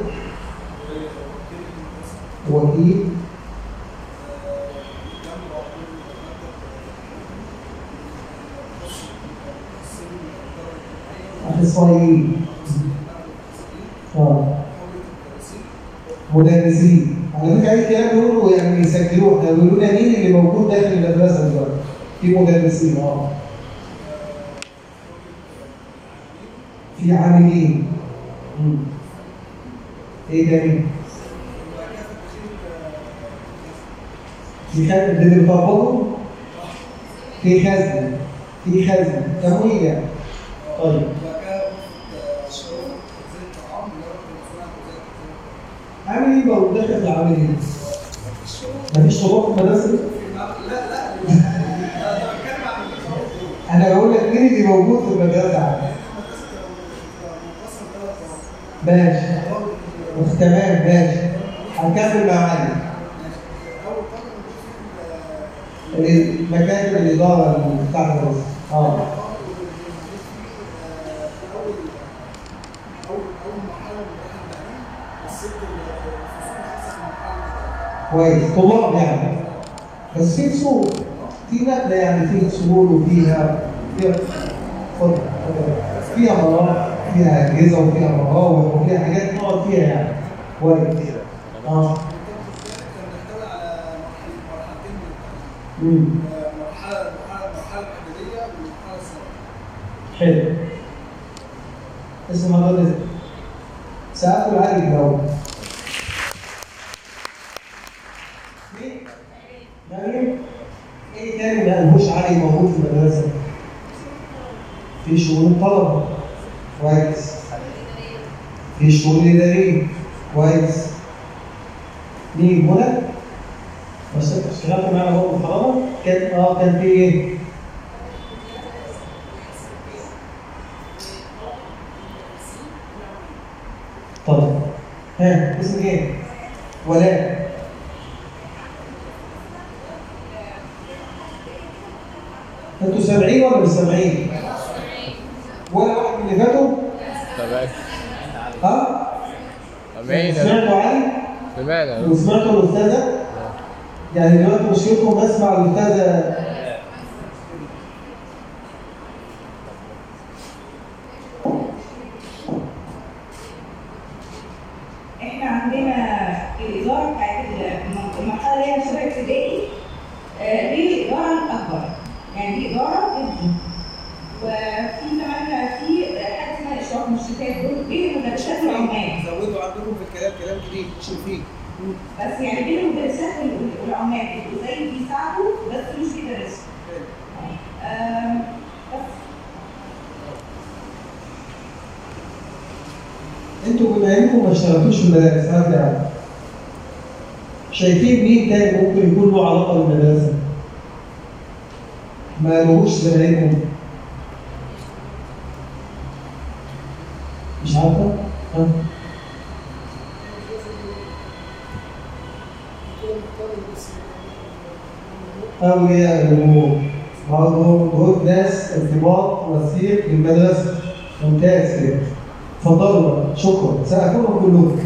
S1: وكيل اخصائيين اه مدرسين على فكره اي كلام بيقولوا يعني يسجلوه احنا بيقولوا لنا مين اللي موجود داخل المدرسه دلوقتي في مدرسين اه في عاملين مم. ايه تاني؟ في خزن اللي بيطبقوا في خزن في خزن تمويل طيب عامل ايه بقى داخل في عامل ايه؟ مفيش طباخ في المدرسه دي؟ انا بقول لك مين اللي موجود في المدرسه عندك؟ ماشي تمام ماشي هنكمل مع علي مكاتب الاداره بتاع الدراسه اه كويس طلاب يعني بس في فصول في نقله يعني في فصول وفيها فيها اتفضل اتفضل. فيها مراحل فيها اجهزه وفيها مراوح وفيها حاجات نقعد فيها يعني كويس اه امم حلو اسم حضرتك سقف العالي الاول مين؟ مريم ايه تاني ما قالهوش علي موجود في المدرسه؟ في شؤون الطلبه كويس في الشؤون الإدارية كويس مين منى؟ بس انت اشتغلت معانا برضه محاضرة؟ كان اه كان في ايه؟ طيب ها اسمك ايه؟ ولاء انتوا سامعين ولا مش سامعين؟ ولا واحد من اللي فاتوا؟
S5: تمام
S1: ها؟
S5: سامعين
S1: سمعتوا علي؟
S5: سمعنا
S1: وسمعتوا الأستاذة؟ يعني دلوقتي مشكلتكم بسمع الأستاذة
S6: احنا عندنا الاداره بتاعت الم- المرحله اللي هي شبه ابتدائي آه، دي الاداره الاكبر يعني دي اداره ابني وفي كمان في حاجه اسمها اشراف مشرفات دول بين المدرسات والعمال
S7: زودوا عندكم في الكلام كلام جديد شيل فيه
S6: بس يعني بين المدرسات وال- والعمال بيبقوا زي بيساعدوا بس مش بيدرسوا آم، بس
S1: انتوا بما انكم ما اشتغلتوش في المدارس هرجع شايفين مين تاني ممكن يكون له علاقه بالمدرسه؟ ما لهوش زمايلكم مش عارفه؟ ها؟ أولياء الأمور بعضهم دول ناس ارتباط وثيق بالمدرسة ممتاز كده اتفضلوا بقى شكرا سأكونوا كلكم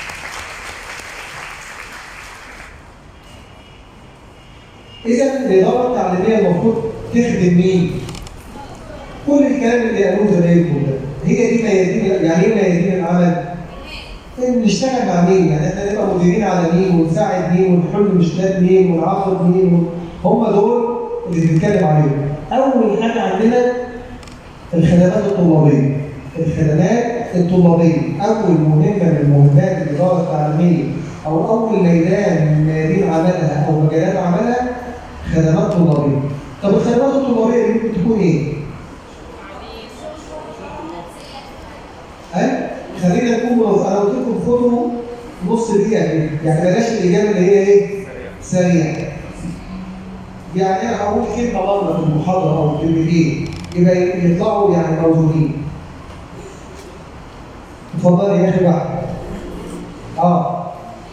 S1: إذا الإدارة التعليمية المفروض تخدم مين؟ كل الكلام اللي قالوه زمايلكم ده هي دي ميادين يعني ايه ميادين العمل؟ إن نشتغل مع مين؟ يعني احنا نبقى مديرين على مين ونساعد مين ونحل مشكلات مين ونعاقب مين هم دول اللي بنتكلم عليهم. أول حاجة عندنا الخدمات الطلابية. الخدمات الطلابية أول مهمة من مهمات الإدارة التعليمية أو أول ميدان من ميادين عملها أو مجالات عملها خدمات طلابية. طب الخدمات الطلابية دي ممكن تكون إيه؟ ها؟ خلينا نكون منظم انا قلت لكم خدوا نص دقيقه كده يعني بلاش الاجابه اللي هي ايه؟ سريعه يعني انا هقول كلمه بره في المحاضره او كلمتين يبقى يطلعوا يعني موجودين اتفضلي يا اخي واحد اه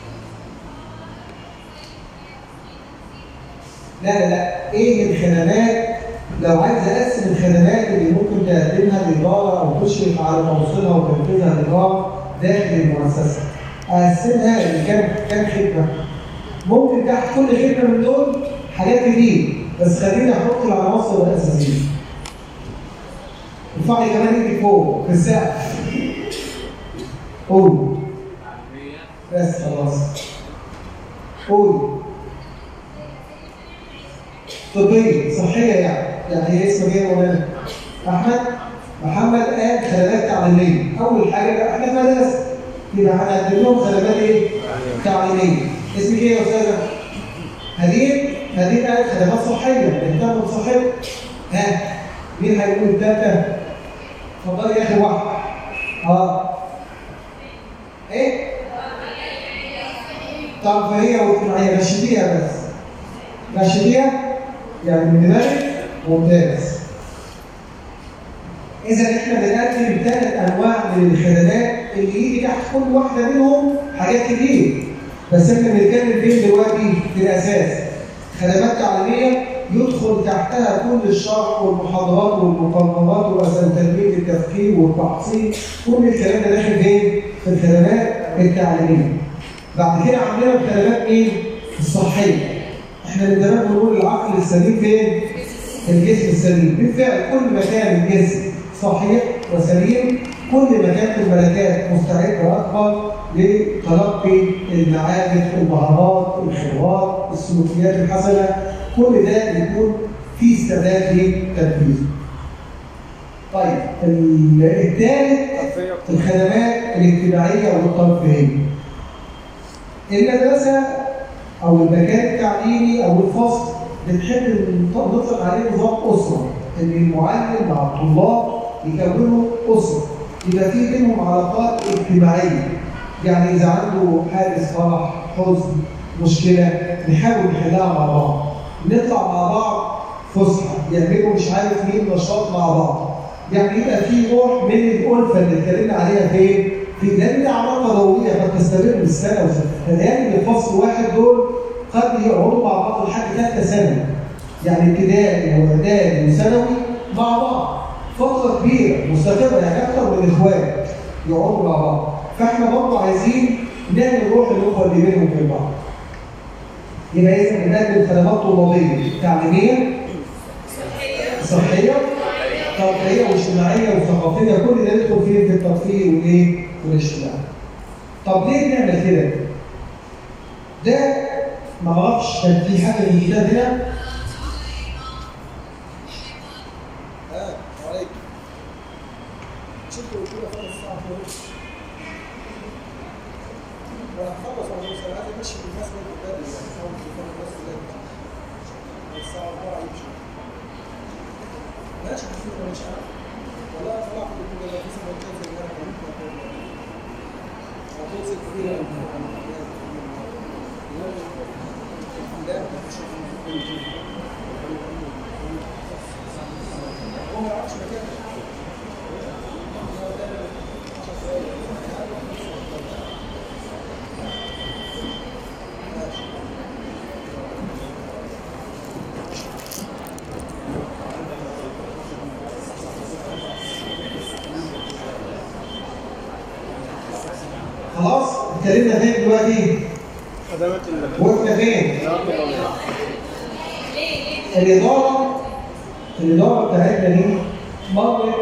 S1: لا لا لا ايه الخدمات لو عايز اقسم الخدمات اللي ممكن تقدمها الاداره او تشرف على توصيلها وتنفيذها الاداره داخل المؤسسه اقسمها لكام كام خدمه ممكن تحت كل خدمه من دول حاجات كتير بس خليني احط العناصر الاساسيه ارفعي كمان ايدك فوق في السقف قول بس خلاص قول طبية صحية يعني يعني هي اسمها ايه يا مولانا؟ أحمد محمد قال خدمات تعليمية أول حاجة بقى احنا في مدرسة يبقى هنقدم لهم خدمات ايه؟ تعليمية اسمك ايه يا أستاذة؟ هدير هدير قال خدمات صحية بنهتم بصحتك ها مين هيقول التالتة؟ اتفضلي يا أخي واحد اه ايه؟ ترفيهية واجتماعية غشتيها بس غشتيها يعني من دماغك ممتاز إذا إحنا بنقدم ثلاث أنواع من الخدمات اللي يجي تحت كل واحدة منهم حاجات كتير بس إحنا بنتكلم فين دلوقتي في الأساس خدمات تعليمية يدخل تحتها كل الشرح والمحاضرات والمقررات وأسئلة تنمية التفكير والتحصيل كل الكلام ده داخل فين؟ في الخدمات التعليمية. بعد كده عندنا الخدمات مين؟ الصحية. احنا من زمان بنقول العقل السليم فين؟ في الجسم السليم، بالفعل كل ما كان الجسم صحيح وسليم كل ما كانت الملكات مستعدة أكبر لتلقي المعارف، المهارات، الخبرات، السلوكيات الحسنة، كل ده يكون في استعداد لتنفيذه. طيب الثالث الخدمات الاجتماعية والترفيهية. المدرسة أو المكان التعليمي أو الفصل بنحب نطلق عليه نظام أسرة، إن المعلم مع الطلاب يكونوا أسرة. يبقى في بينهم علاقات اجتماعيه يعني اذا عنده حادث فرح حزن مشكله نحاول نحلها مع بعض نطلع مع بعض فسحه يعملوا مش عارف مين نشاط مع بعض يعني يبقى في روح من الالفه اللي اتكلمنا عليها فين؟ في لان علاقه ضروريه قد تستمر بالسنه وسنه يعني الفصل واحد دول قد يقعدوا مع بعض لحد ثالثه ثانوي يعني ابتدائي واعدادي وثانوي مع بعض فتره كبيره مستمره يعني اكثر من اخوات يقعدوا مع بعض فاحنا برضه عايزين نعمل روح الاخوه اللي بينهم وبين بعض يبقى اذا بنقدم خدمات طلابيه تعليميه صحيه ترفيهيه واجتماعيه وثقافيه كل ده يدخل فيه في الترفيه والايه والاجتماع طب ليه بنعمل كده؟ ده ما اعرفش كان في حاجه من الكتاب هنا
S7: اه عليك شفت قلت له خلاص الساعه 12 وانا هخلص وانا بس انا عايز امشي بالناس من قدامي يعني احاول تفهم الناس كلها الساعه 4 يمشي ماشي كتير مش عارف والله انا طلعت كنت كده في سنه كده زي ما انا كنت هتوصل كتير لا مش هو ما يعرفش مكانه
S1: خلاص اتكلمنا فين دلوقتي؟
S3: خدمات
S1: وقفنا فين؟
S3: ال
S1: الإدارة الإدارة بتاعتنا دي مرت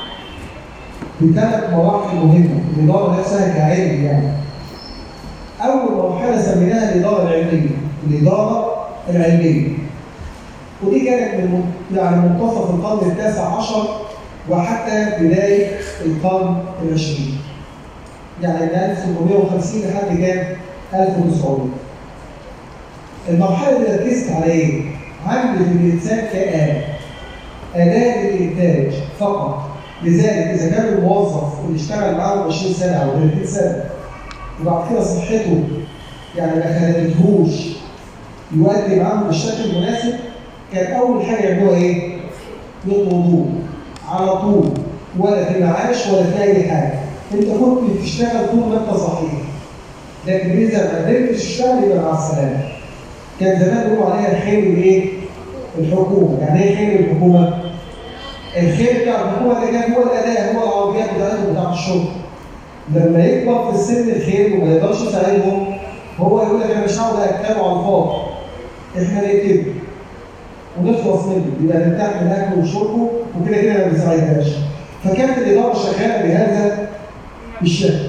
S1: بثلاث مراحل مهمة، الإدارة نفسها كعلم يعني. أول مرحلة سميناها الإدارة العلمية، الإدارة العلمية. ودي كانت من من- يعني منتصف القرن التاسع عشر وحتى بداية القرن العشرين. يعني من 1850 لحد كام؟ 1900. المرحلة اللي ركزت على ايه؟ عمل الإنسان كآلة. أداة للإنتاج فقط. لذلك إذا كان الموظف اللي اشتغل معاه 20 سنة أو 30 سنة وبعد كده صحته يعني ما خدمتهوش يؤدي معاهم بالشكل المناسب كان أول حاجة يعملوها إيه؟ يطردوه على طول ولا في معاش ولا في أي حاجة. أنت كنت بتشتغل طول ما أنت صحيح. لكن إذا ما قدرتش تشتغل يبقى مع السلامة. كان زمان بيقولوا عليها الخير الايه؟ الحكومه، يعني ايه خير الحكومه؟ الخير بتاع الحكومه ده كان هو الاداء هو العربيات بتاعتهم بتاع الشغل. لما يكبر في السن الخير وما يقدرش يساعدهم هو يقول لك انا مش هقعد اكتبه على الفاضي. احنا نكتبه ونخلص منه يبقى نرتاح من اكله وشربه وكده كده ما بيساعدهاش. فكانت الاداره شغاله بهذا الشكل.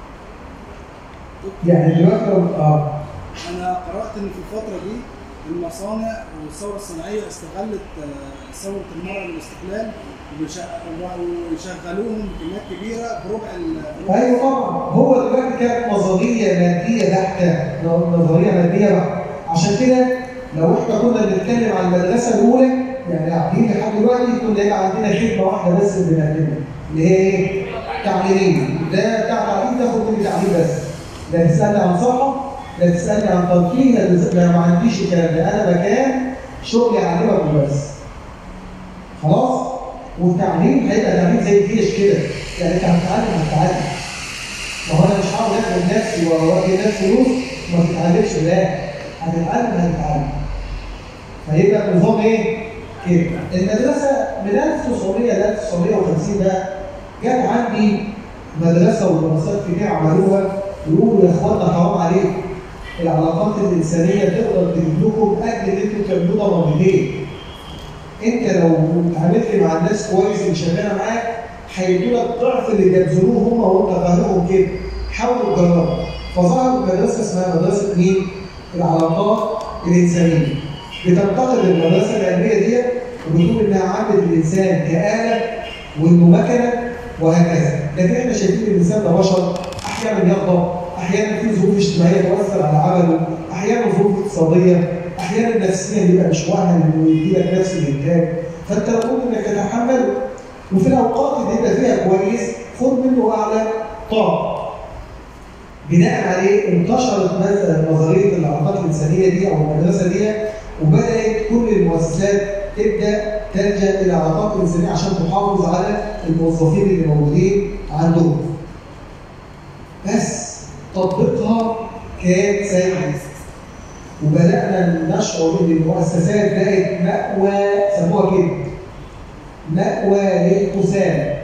S1: يعني دلوقتي لو اه
S7: انا قرات ان في الفتره دي المصانع والثوره الصناعيه استغلت آه، ثوره المراه للاستقلال وبيش- ويشغلوهم بكميات كبيره بربع ال-
S1: ايوه طبعا هو دلوقتي كانت نظريه ماديه بحته نظريه ماديه بحته عشان كده لو احنا كنا بنتكلم عن المدرسه الاولى يعني قاعدين لحد دلوقتي كنا يبقى عندنا خدمه واحده بس اللي بنقدمها اللي هي ايه؟ تعليميه ده بتاع تعليم تاخد مني تعليم بس لا تسالني عن صحه لا تسالني عن ترفيه لا تس- لا ما عنديش الكلام ده انا مكان شغلي اعلمك وبس خلاص والتعليم هيبقى تعليم زي الجيش كده يعني انت هتتعلم هتتعلم ما هو انا مش هقعد اخد نفسي واودي نفسي فلوس وما تتعلمش لا هتتعلم هتتعلم فيبقى النظام ايه؟ كده المدرسه من 1900 ل 1950 ده جت عندي مدرسه ودراسات كتير عملوها يقولوا يا اخوانا حرام عليكم العلاقات الانسانيه تقدر تجيب لكم اجر اللي انتوا بتعملوه ده مرتين انت لو اتعاملت مع الناس كويس اللي شغاله معاك هيدوا لك ضعف اللي بيبذلوه هم وانت فاهمهم كده حاولوا تجربوا فظهرت مدرسه اسمها مدرسه مين؟ العلاقات الانسانيه بتنتقد المدرسه العلميه ديت وبتقول انها عامله الانسان كآلة وانه مكنه وهكذا لكن احنا شايفين الانسان ده بشر احيانا يغضب احيانا في ظروف اجتماعيه تؤثر على عمله احيانا ظروف اقتصاديه احيانا نفسيا يبقى مش مؤهل انه يديلك نفس الانتاج فانت لابد انك تتحمل وفي الاوقات اللي يبقى فيها كويس خد منه اعلى طاقه بناء عليه انتشرت مثلا نظريه العلاقات الانسانيه دي او المدرسه دي وبدات كل المؤسسات تبدا تلجا الى العلاقات الانسانيه عشان تحافظ على الموظفين اللي موجودين عندهم. بس تطبيقها كان سيء وبدانا نشعر ان المؤسسات بقت ماوى سموها كده ماوى للحسام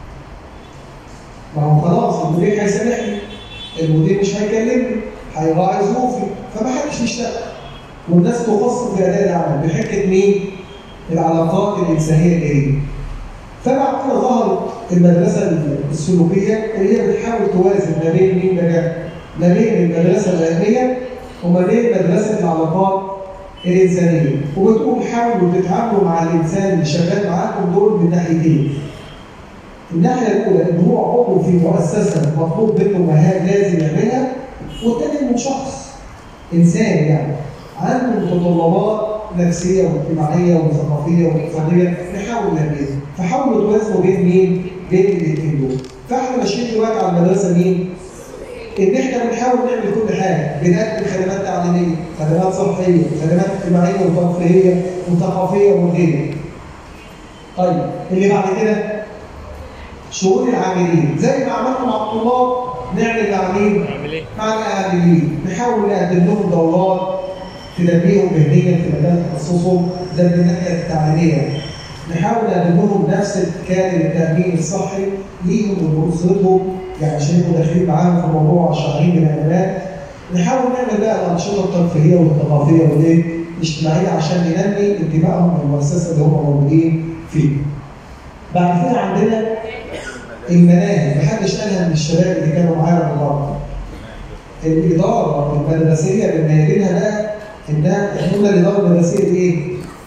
S1: ما هو خلاص المدير هيسامحني المدير مش هيكلمني هيراعي ظروفي فما حدش يشتغل والناس تقصر في اداء العمل بحجه مين؟ العلاقات الانسانيه الجيده. فبعد كده ظهرت المدرسه السلوكيه اللي هي بتحاول توازن ما بين مين بقى؟ ما بين المدرسه العلميه وما بين مدرسه العلاقات الانسانيه وبتقول حاولوا تتعاملوا مع الانسان اللي شغال معاكم دول من ناحيتين. الناحيه الاولى ان هو عضو في مؤسسه مطلوب منه مهام لازم يعملها والتاني انه شخص انسان يعني عنده متطلبات نفسيه واجتماعيه وثقافيه واقتصاديه نحاول نعملها فحاولوا توازنوا بين مين؟ بين الاثنين دول فاحنا ماشيين دلوقتي على المدرسه مين؟ ان احنا بنحاول نعمل كل حاجه بنقدم خدمات تعليميه، خدمات صحيه، خدمات اجتماعيه وترفيهيه وثقافيه وغيرها. طيب اللي بعد كده شؤون العاملين زي ما عملنا مع الطلاب نعمل مع مين؟
S5: عاملين
S1: مع العاملين نحاول نقدم لهم دورات تنميهم مهنيا في مجال تخصصهم ده من الناحيه التعليميه نحاول نقدم لهم نفس كان التامين الصحي ليهم ولاسرتهم يعني عشان يبقوا داخلين معاهم في موضوع شهرين من الاعلانات نحاول نعمل بقى الانشطه الترفيهيه والثقافيه والايه الاجتماعيه عشان ننمي انتمائهم للمؤسسه اللي هم موجودين فيها. بعد كده عندنا المناهج محدش قالها من الشباب اللي كانوا معانا النهارده. الاداره المدرسيه بنميزها بقى انها احنا قلنا الاداره المدرسيه دي ايه؟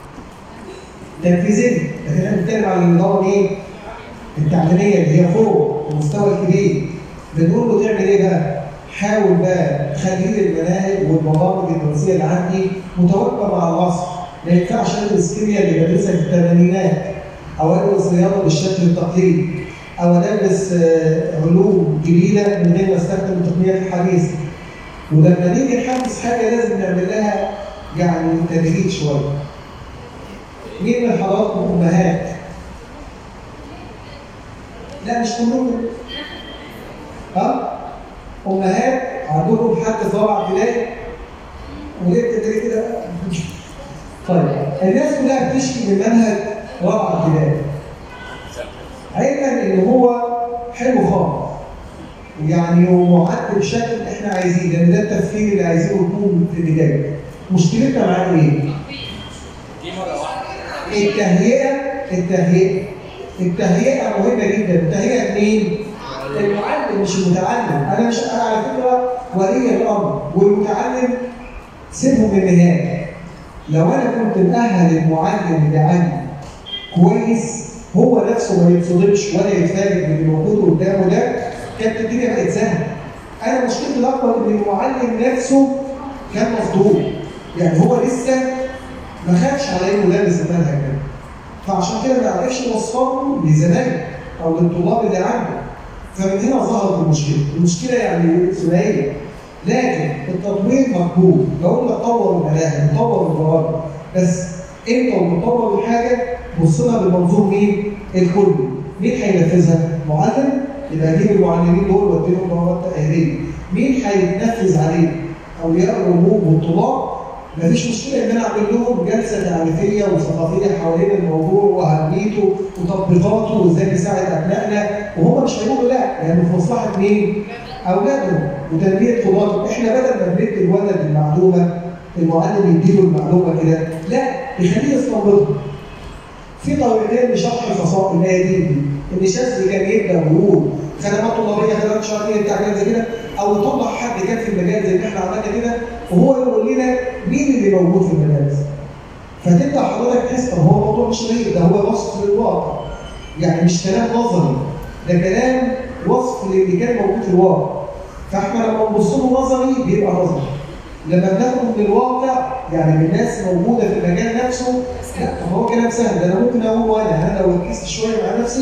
S1: تنفيذيه لكن احنا بنتكلم عن الاداره ايه؟ التعليميه اللي هي فوق المستوى الكبير بنقول له تعمل ايه بقى؟ حاول بقى تخلي المناهج والبرامج الدراسيه اللي عندي متواكبه مع العصر ما ينفعش ادرس كيمياء اللي بدرسها في الثمانينات او ادرس رياضه بالشكل التقليدي او ادرس آه، علوم جديده من غير ما استخدم التقنيات الحديثه ولما نيجي نحدث حاجه لازم نعمل لها يعني تدريج شويه مين من حضراتكم امهات؟ لا مش كلهم ها؟ امهات عندهم حد في رابعه ابتدائي وليه بتدري كده؟ طيب الناس كلها بتشكي من منهج رابعه ابتدائي علما ان هو حلو خالص يعني ومعد بشكل احنا عايزينه لان ده التفكير اللي عايزينه يكون في البدايه مشكلتنا معاه ايه؟ التهيئه التهيئه التهيئه مهمه جدا التهيئه منين؟ المعلم مش المتعلم انا مش انا على فكره ولي الامر والمتعلم سيبهم للنهايه لو انا كنت مأهل المعلم اللي عندي كويس هو نفسه ما يتصدمش ولا يتفاجئ باللي موجود قدامه ده كانت الدنيا بقت سهله انا مشكلتي الاكبر ان المعلم نفسه كان مصدوم يعني هو لسه ما خدش على انه لابس المنهج ده فعشان كده ما عرفش يوصله لزمايله او للطلاب اللي عنده فمن هنا ظهرت المشكله المشكله يعني ثنائيه لكن التطوير مقبول لو قلنا طور المناهج نطور البرامج بس انت وتطور الحاجه بص لها بمنظور مين؟ الكل مين هينفذها؟ معلم يبقى اجيب المعلمين دول واديهم دورات تاهيليه مين هيتنفذ عليه؟ اولياء الامور والطلاب مفيش مشكله ان انا اعمل لهم جلسه تعريفيه وثقافيه حوالين الموضوع واهميته وتطبيقاته وازاي نساعد ابنائنا وهم مش هيقولوا لا لانه في مصلحه مين؟ اولادهم وتنميه قدراتهم احنا بدل ما بندي الولد المعلومه المعلم يديله المعلومه كده لا يخليه يستنبطها في طريقتين لشرح الفصائل الميادين دي ان شاذلي كان يبدا ويقول خدمات طلابيه خدمات شرعيه تعليم زي كده او يطلع حد كان في المجال زي ما احنا عملنا كده وهو يقول لنا مين اللي موجود في المدارس فتبدا حضرتك تحس طب هو الموضوع مش غريب ده هو وصف للواقع يعني مش كلام نظري ده كلام وصف للي كان موجود في الواقع فاحنا لما نبص له نظري بيبقى نظري لما بناخده من الواقع يعني من الناس موجوده في المجال نفسه لا طب هو كلام سهل ده انا ممكن اقول وانا انا لو ركزت شويه مع نفسي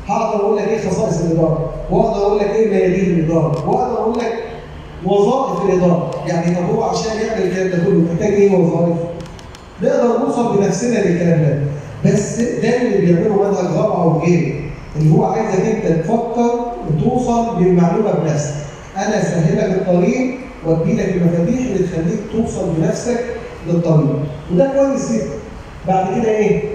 S1: هقدر اقول لك ايه خصائص الاداره واقدر اقول لك ايه ميادين الاداره واقدر اقول لك وظائف الاداره يعني طب هو عشان يعمل الكلام ده كله محتاج ايه وظائف نقدر نوصل بنفسنا للكلام ده بس ده اللي بيعمله منهج رابعه وغيره اللي هو عايزك انت تفكر وتوصل للمعلومه بنفسك انا اسهلك الطريق وادي لك المفاتيح اللي تخليك توصل بنفسك للطريق وده كويس جدا بعد كده ايه؟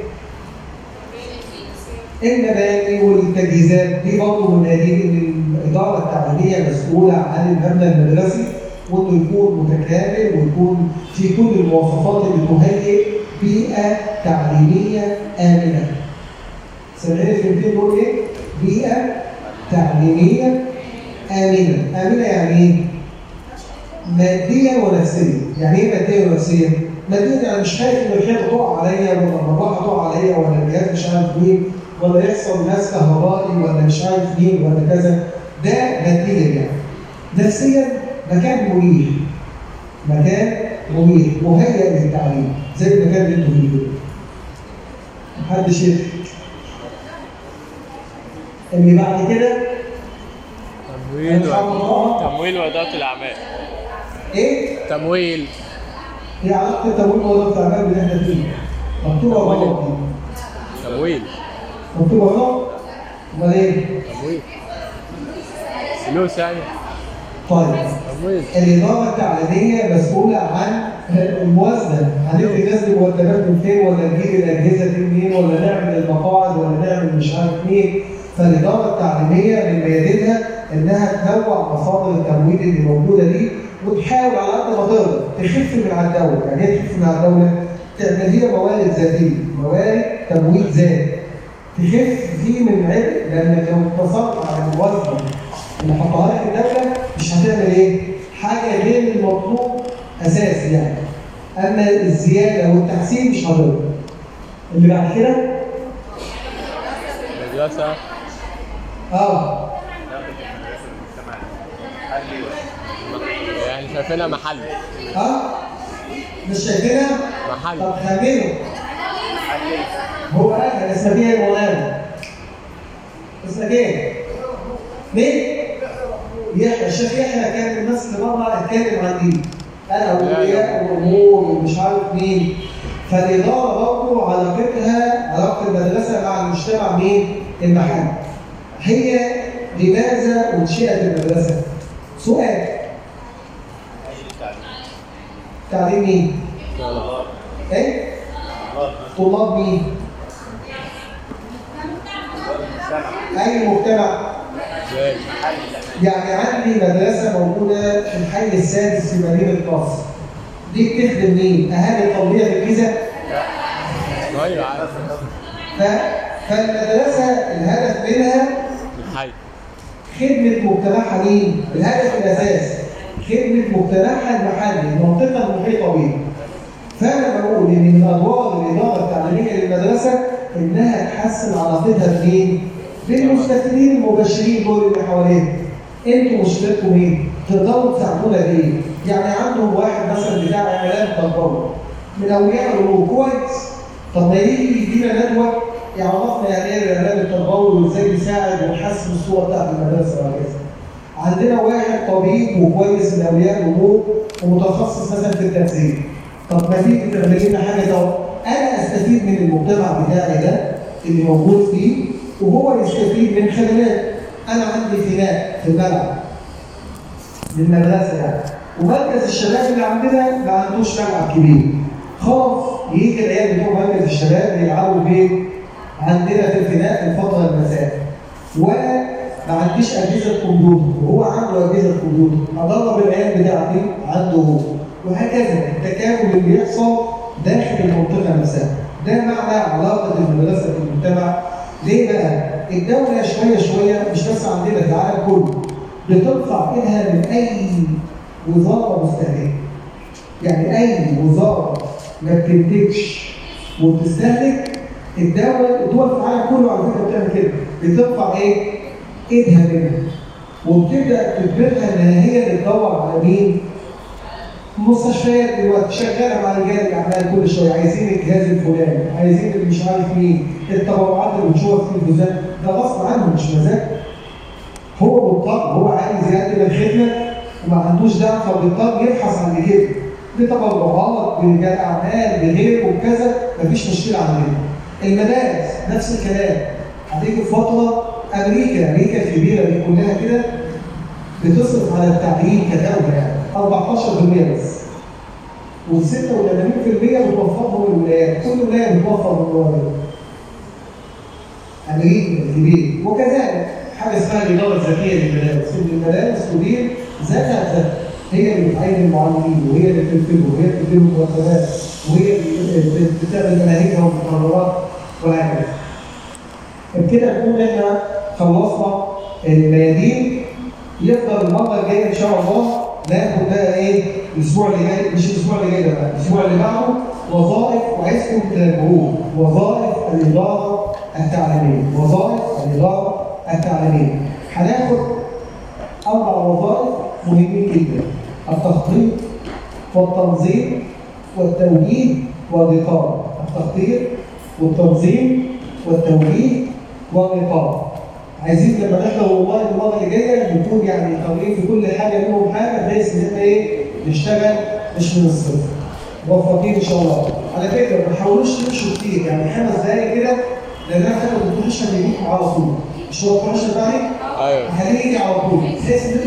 S1: المباني والتجهيزات دي برضه من ميادين ان الاداره التعليميه مسؤوله عن المبنى المدرسي وانه يكون متكامل ويكون في كل المواصفات اللي تهيئ بيئه تعليميه امنه. سامعين الكلمتين دول ايه؟ بيئه تعليميه امنه، امنه يعني ايه؟ ماديا ونفسيا، يعني ايه ماديا ونفسيا؟ ماديا يعني مش خايف ان الحيطه تقع عليا ولا المروحه تقع عليا ولا الجهاز مش عارف مين ولا يحصل ناس كهربائي ولا مش عارف مين ولا كذا ده ماديا يعني. نفسيا مكان مريح مكان مريح مهيئ للتعليم زي المكان اللي انتوا فيه كده. محدش يضحك. اللي بعد كده
S5: تمويل
S1: هنحاول
S5: و...
S1: نقرا
S5: تمويل وإدارة الأعمال
S1: ايه؟
S5: تمويل
S1: هي علاقه التمويل ووظيفه الاعمال اللي احنا فيه مكتوبه غلط دي
S5: تمويل
S1: مكتوبه غلط امال ايه؟
S5: تمويل فلوس يعني
S1: طيب
S5: تمويل
S1: الإدارة التعليمية مسؤولة عن الموازنة، هندي الناس دي مرتبات من فين ولا نجيب الأجهزة دي منين ولا نعمل المقاعد ولا نعمل مش عارف مين، فالإدارة التعليمية من ميادينها إنها تنوع مصادر التمويل اللي موجودة دي وتحاول على قد ما تقدر تخف من على الدولة، يعني إيه تخف من على الدولة؟ تعمل هي موارد ذاتية، موارد تمويل ذات. تخف فيه من عبء لأنك لو اقتصرت على الموازنة اللي حطها لك الدولة مش هتعمل ايه؟ حاجة غير المطلوب أساسي يعني. أما الزيادة والتحسين مش هتقدر. اللي بعد كده
S5: مدرسة
S1: اه
S5: يعني شايفينها محل
S1: اه مش شايفينها؟
S5: محل
S1: طب خمنوا هو قال كان اسمها ايه يا مولانا؟ اسمك ايه؟ مين؟ يحيى الشيخ يحيى كان من الناس اللي بره اتكلم عن دي قال اولياء الامور ومش عارف مين فالاداره برضه علاقتها علاقه المدرسه مع المجتمع مين؟ المحل هي لماذا انشئت المدرسه؟ سؤال تعليم مين؟ ايه؟ طلاب مين؟ اي مجتمع
S5: ازاي
S1: يعني عندي مدرسة موجودة في الحي السادس في مدينة نصر. دي بتخدم مين؟ أهالي القومية في الجيزة؟
S5: ايوه عارف
S1: ف... فالمدرسة الهدف منها
S5: الحي
S1: خدمة مجتمعها مين؟ الهدف الأساسي خدمة مجتمعها المحلي، المنطقة المحيطة بيه. فأنا بقول إن من أدوار الإدارة التعليمية للمدرسة إنها تحسن علاقتها بمين؟ بالمستفيدين المباشرين دول اللي حواليها. أنتوا مشكلتكم إيه؟ تقدروا تساعدونا بإيه؟ يعني عندهم واحد مثلا بتاع إعلام تربوي من أولياء الأمور كويس. طب ما يجي يدينا ندوة يعرفنا يعني إيه الإعلام التربوي وإزاي نساعد ونحسن الصورة بتاعت المدرسة وهكذا. عندنا واحد طبيب وكويس من اولياء الامور ومتخصص مثلا في التغذيه. طب ما تيجي تعمل لنا حاجه ده انا استفيد من المجتمع بتاعي ده اللي موجود فيه وهو يستفيد من خدمات. انا عندي فناء في الملعب للمدرسه يعني ومركز الشباب اللي عندنا ما عندوش ملعب كبير. خلاص يجي العيال بتوع مركز الشباب يلعبوا بين عندنا في الفناء في الفتره المساء. وانا ما عنديش اجهزه كمبيوتر وهو عنده اجهزه كمبيوتر ادرب العيال بتاعتي عنده هو وهكذا التكامل اللي بيحصل داخل المنطقه نفسها ده معنى علاقه المدرسه بالمجتمع ليه بقى؟ الدوله شويه شويه مش بس عندنا في العالم كله بترفع ايدها من اي وزاره مستهلكه يعني اي وزاره ما بتنتجش وبتستهلك الدوله الدول في العالم كله على فكره بتعمل كده بترفع ايه؟ ايدها منها وبتبدا تجبرها ان هي اللي تدور على مين؟ المستشفيات دلوقتي شغاله مع رجال الاعمال كل شويه عايزين الجهاز الفلاني عايزين اللي مش عارف مين التبرعات اللي بنشوفها في التلفزيون ده غصب عنه مش مزاج هو مضطر هو عايز يقدم الخدمه وما عندوش دعم فبيضطر يبحث عن كده بتبرعات برجال اعمال بغيره وكذا مفيش مشكله عندنا المدارس نفس الكلام هتيجي في فتره امريكا امريكا الكبيره دي كلها كده بتصرف على التعليم كدوله يعني 14% بس وال 86% بتوفرهم الولايات كل ولايه بتوفر من الموارد امريكا الكبير وكذلك حاجه اسمها الاداره الذكيه للمدارس ان المدارس تدير ذاتها ذات هي اللي بتعين المعلمين وهي اللي بتنتجه وهي اللي بتدير المرتبات وهي اللي بتعمل مناهجها والمقررات وهكذا. بكده نكون احنا خلصنا الميادين يفضل المره الجايه ان شاء الله ناخد بقى ايه الاسبوع اللي جاي مش الاسبوع اللي جاي ده بقى الاسبوع اللي بعده وظائف وعايزكم تتابعوه وظائف الاداره التعليميه وظائف الاداره التعليميه هناخد اربع وظائف مهمين جدا التخطيط والتنظيم والتوجيه والرقابه التخطيط والتنظيم والتوجيه والرقابه عايزين لما نحضر والله المره اللي جايه نكون يعني قادرين في كل حاجه منهم حاجه بحيث ان احنا ايه نشتغل مش من الصفر موفقين ان شاء الله على فكره ما تحاولوش تمشوا كتير يعني خمس دقايق كده لان انا فاكر الدكتور هيجيكم على طول مش هو الدكتور بتاعي؟
S5: ايوه
S1: هيجي على طول بحيث ان